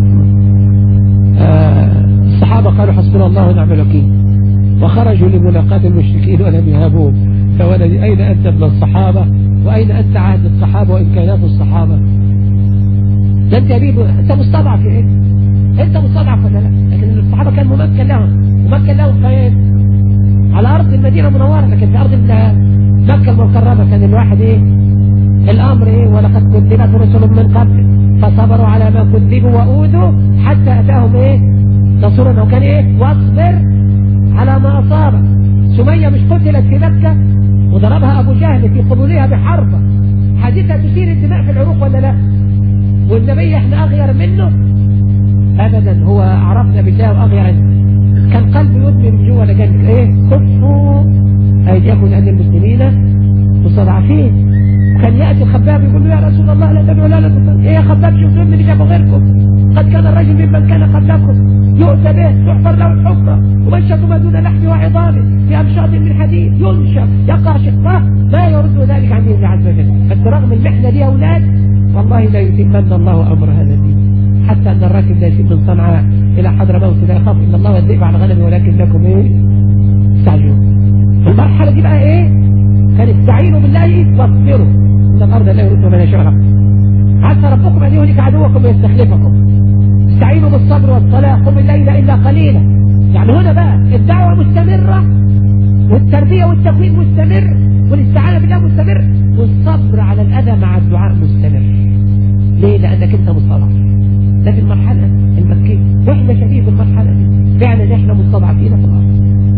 آه الصحابة قالوا حسبنا الله ونعم الوكيل وخرجوا لملاقاة المشركين ولم يهابوه فولدي أين أنت من الصحابة وأين أنت عهد الصحابة وإمكانات الصحابة ده أنت يا بيبو أنت مستضعف يا إيه أنت مستضعف ولا لا لكن الصحابة كان ممكن لهم ممكن لهم فين على أرض المدينة المنورة لكن في أرض مكة المكرمة كان الواحد إيه الأمر إيه ولقد كذبت رسل من قبل فصبروا على ما كذبوا وأوذوا حتى أتاهم إيه نصرنا وكان إيه واصبر على ما أصابك سمية مش قتلت في مكة وضربها أبو جهل في قبولها بحربة حديثها تثير الدماء في العروق ولا لا والنبي احنا أغير منه أبدا هو عرفنا بالله وأغير كان قلبه يدمي من جوه لكن إيه كفوا أيديكم لأن المسلمين مستضعفين كان يأتي الخباب يقول له يا رسول الله لا تدعو لا لا ايه يا خباب شوفوا اللي جابوا غيركم قد كان الرجل ممن كان قبلكم يؤتى به تحفر له الحفرة ومشط ما دون لحم وعظامه بأمشاط من حديد ينشف يقع شقاه ما يرد ذلك عن الله عز وجل بس رغم المحنة دي أولاد والله لا يتمن الله أمر هذا الدين حتى أن الراكب لا يسيب من صنعاء إلى حضر موت لا يخاف إن الله يذئب على غنم ولكن لكم إيه استعجلوا المرحلة دي بقى ايه كان استعينوا بالله واصبروا ان الارض لا يرد من يشاء عسى ربكم ان يهلك عدوكم ويستخلفكم استعينوا بالصبر والصلاة قم الليل الا قليلا يعني هنا بقى الدعوة مستمرة والتربية والتكوين مستمر والاستعانة بالله مستمر والصبر على الأذى مع الدعاء مستمر ليه لأنك أنت مستضعف ده في المرحلة المكية واحنا شبيه المرحلة دي فعلا احنا مستضعفين في الأرض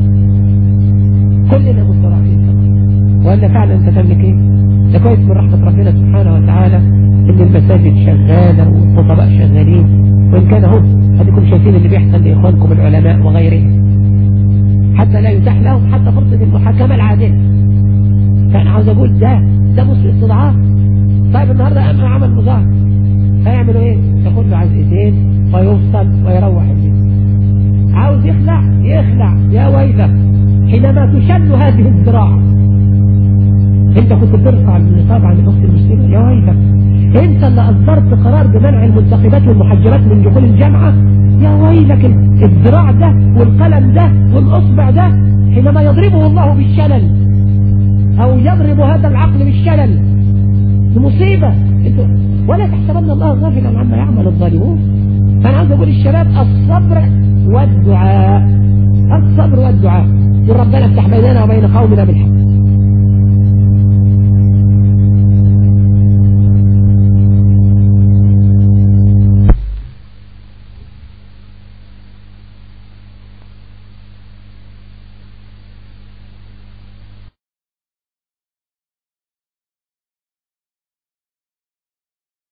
كلنا مستضعفين وأن فعلا أنت تملك إيه ده كويس من رحمة ربنا سبحانه وتعالى إن المساجد شغالة والخطباء شغالين وإن كان هم هديكم شايفين اللي بيحصل لإخوانكم العلماء وغيرهم حتى لا يتاح لهم حتى فرصة المحاكمة العادلة كان عاوز أقول ده ده مش استضعاف طيب النهاردة قام عمل مظاهر هيعملوا ايه ياخد له عزقتين ويفصل ويروح البيت عاوز يخلع يخلع يا ويلك حينما تشل هذه الذراع انت كنت بترفع النقاب عن الاخت المسلمه يا ويلك انت اللي اصدرت قرار بمنع المنتخبات والمحجبات من دخول الجامعه يا ويلك الذراع ده والقلم ده والاصبع ده حينما يضربه الله بالشلل او يضرب هذا العقل بالشلل مصيبه انتوا ولا تحسبن الله غافلا عما يعمل الظالمون فانا عاوز اقول الشباب الصبر والدعاء الصبر والدعاء قل ربنا افتح بيننا وبين قومنا بالحق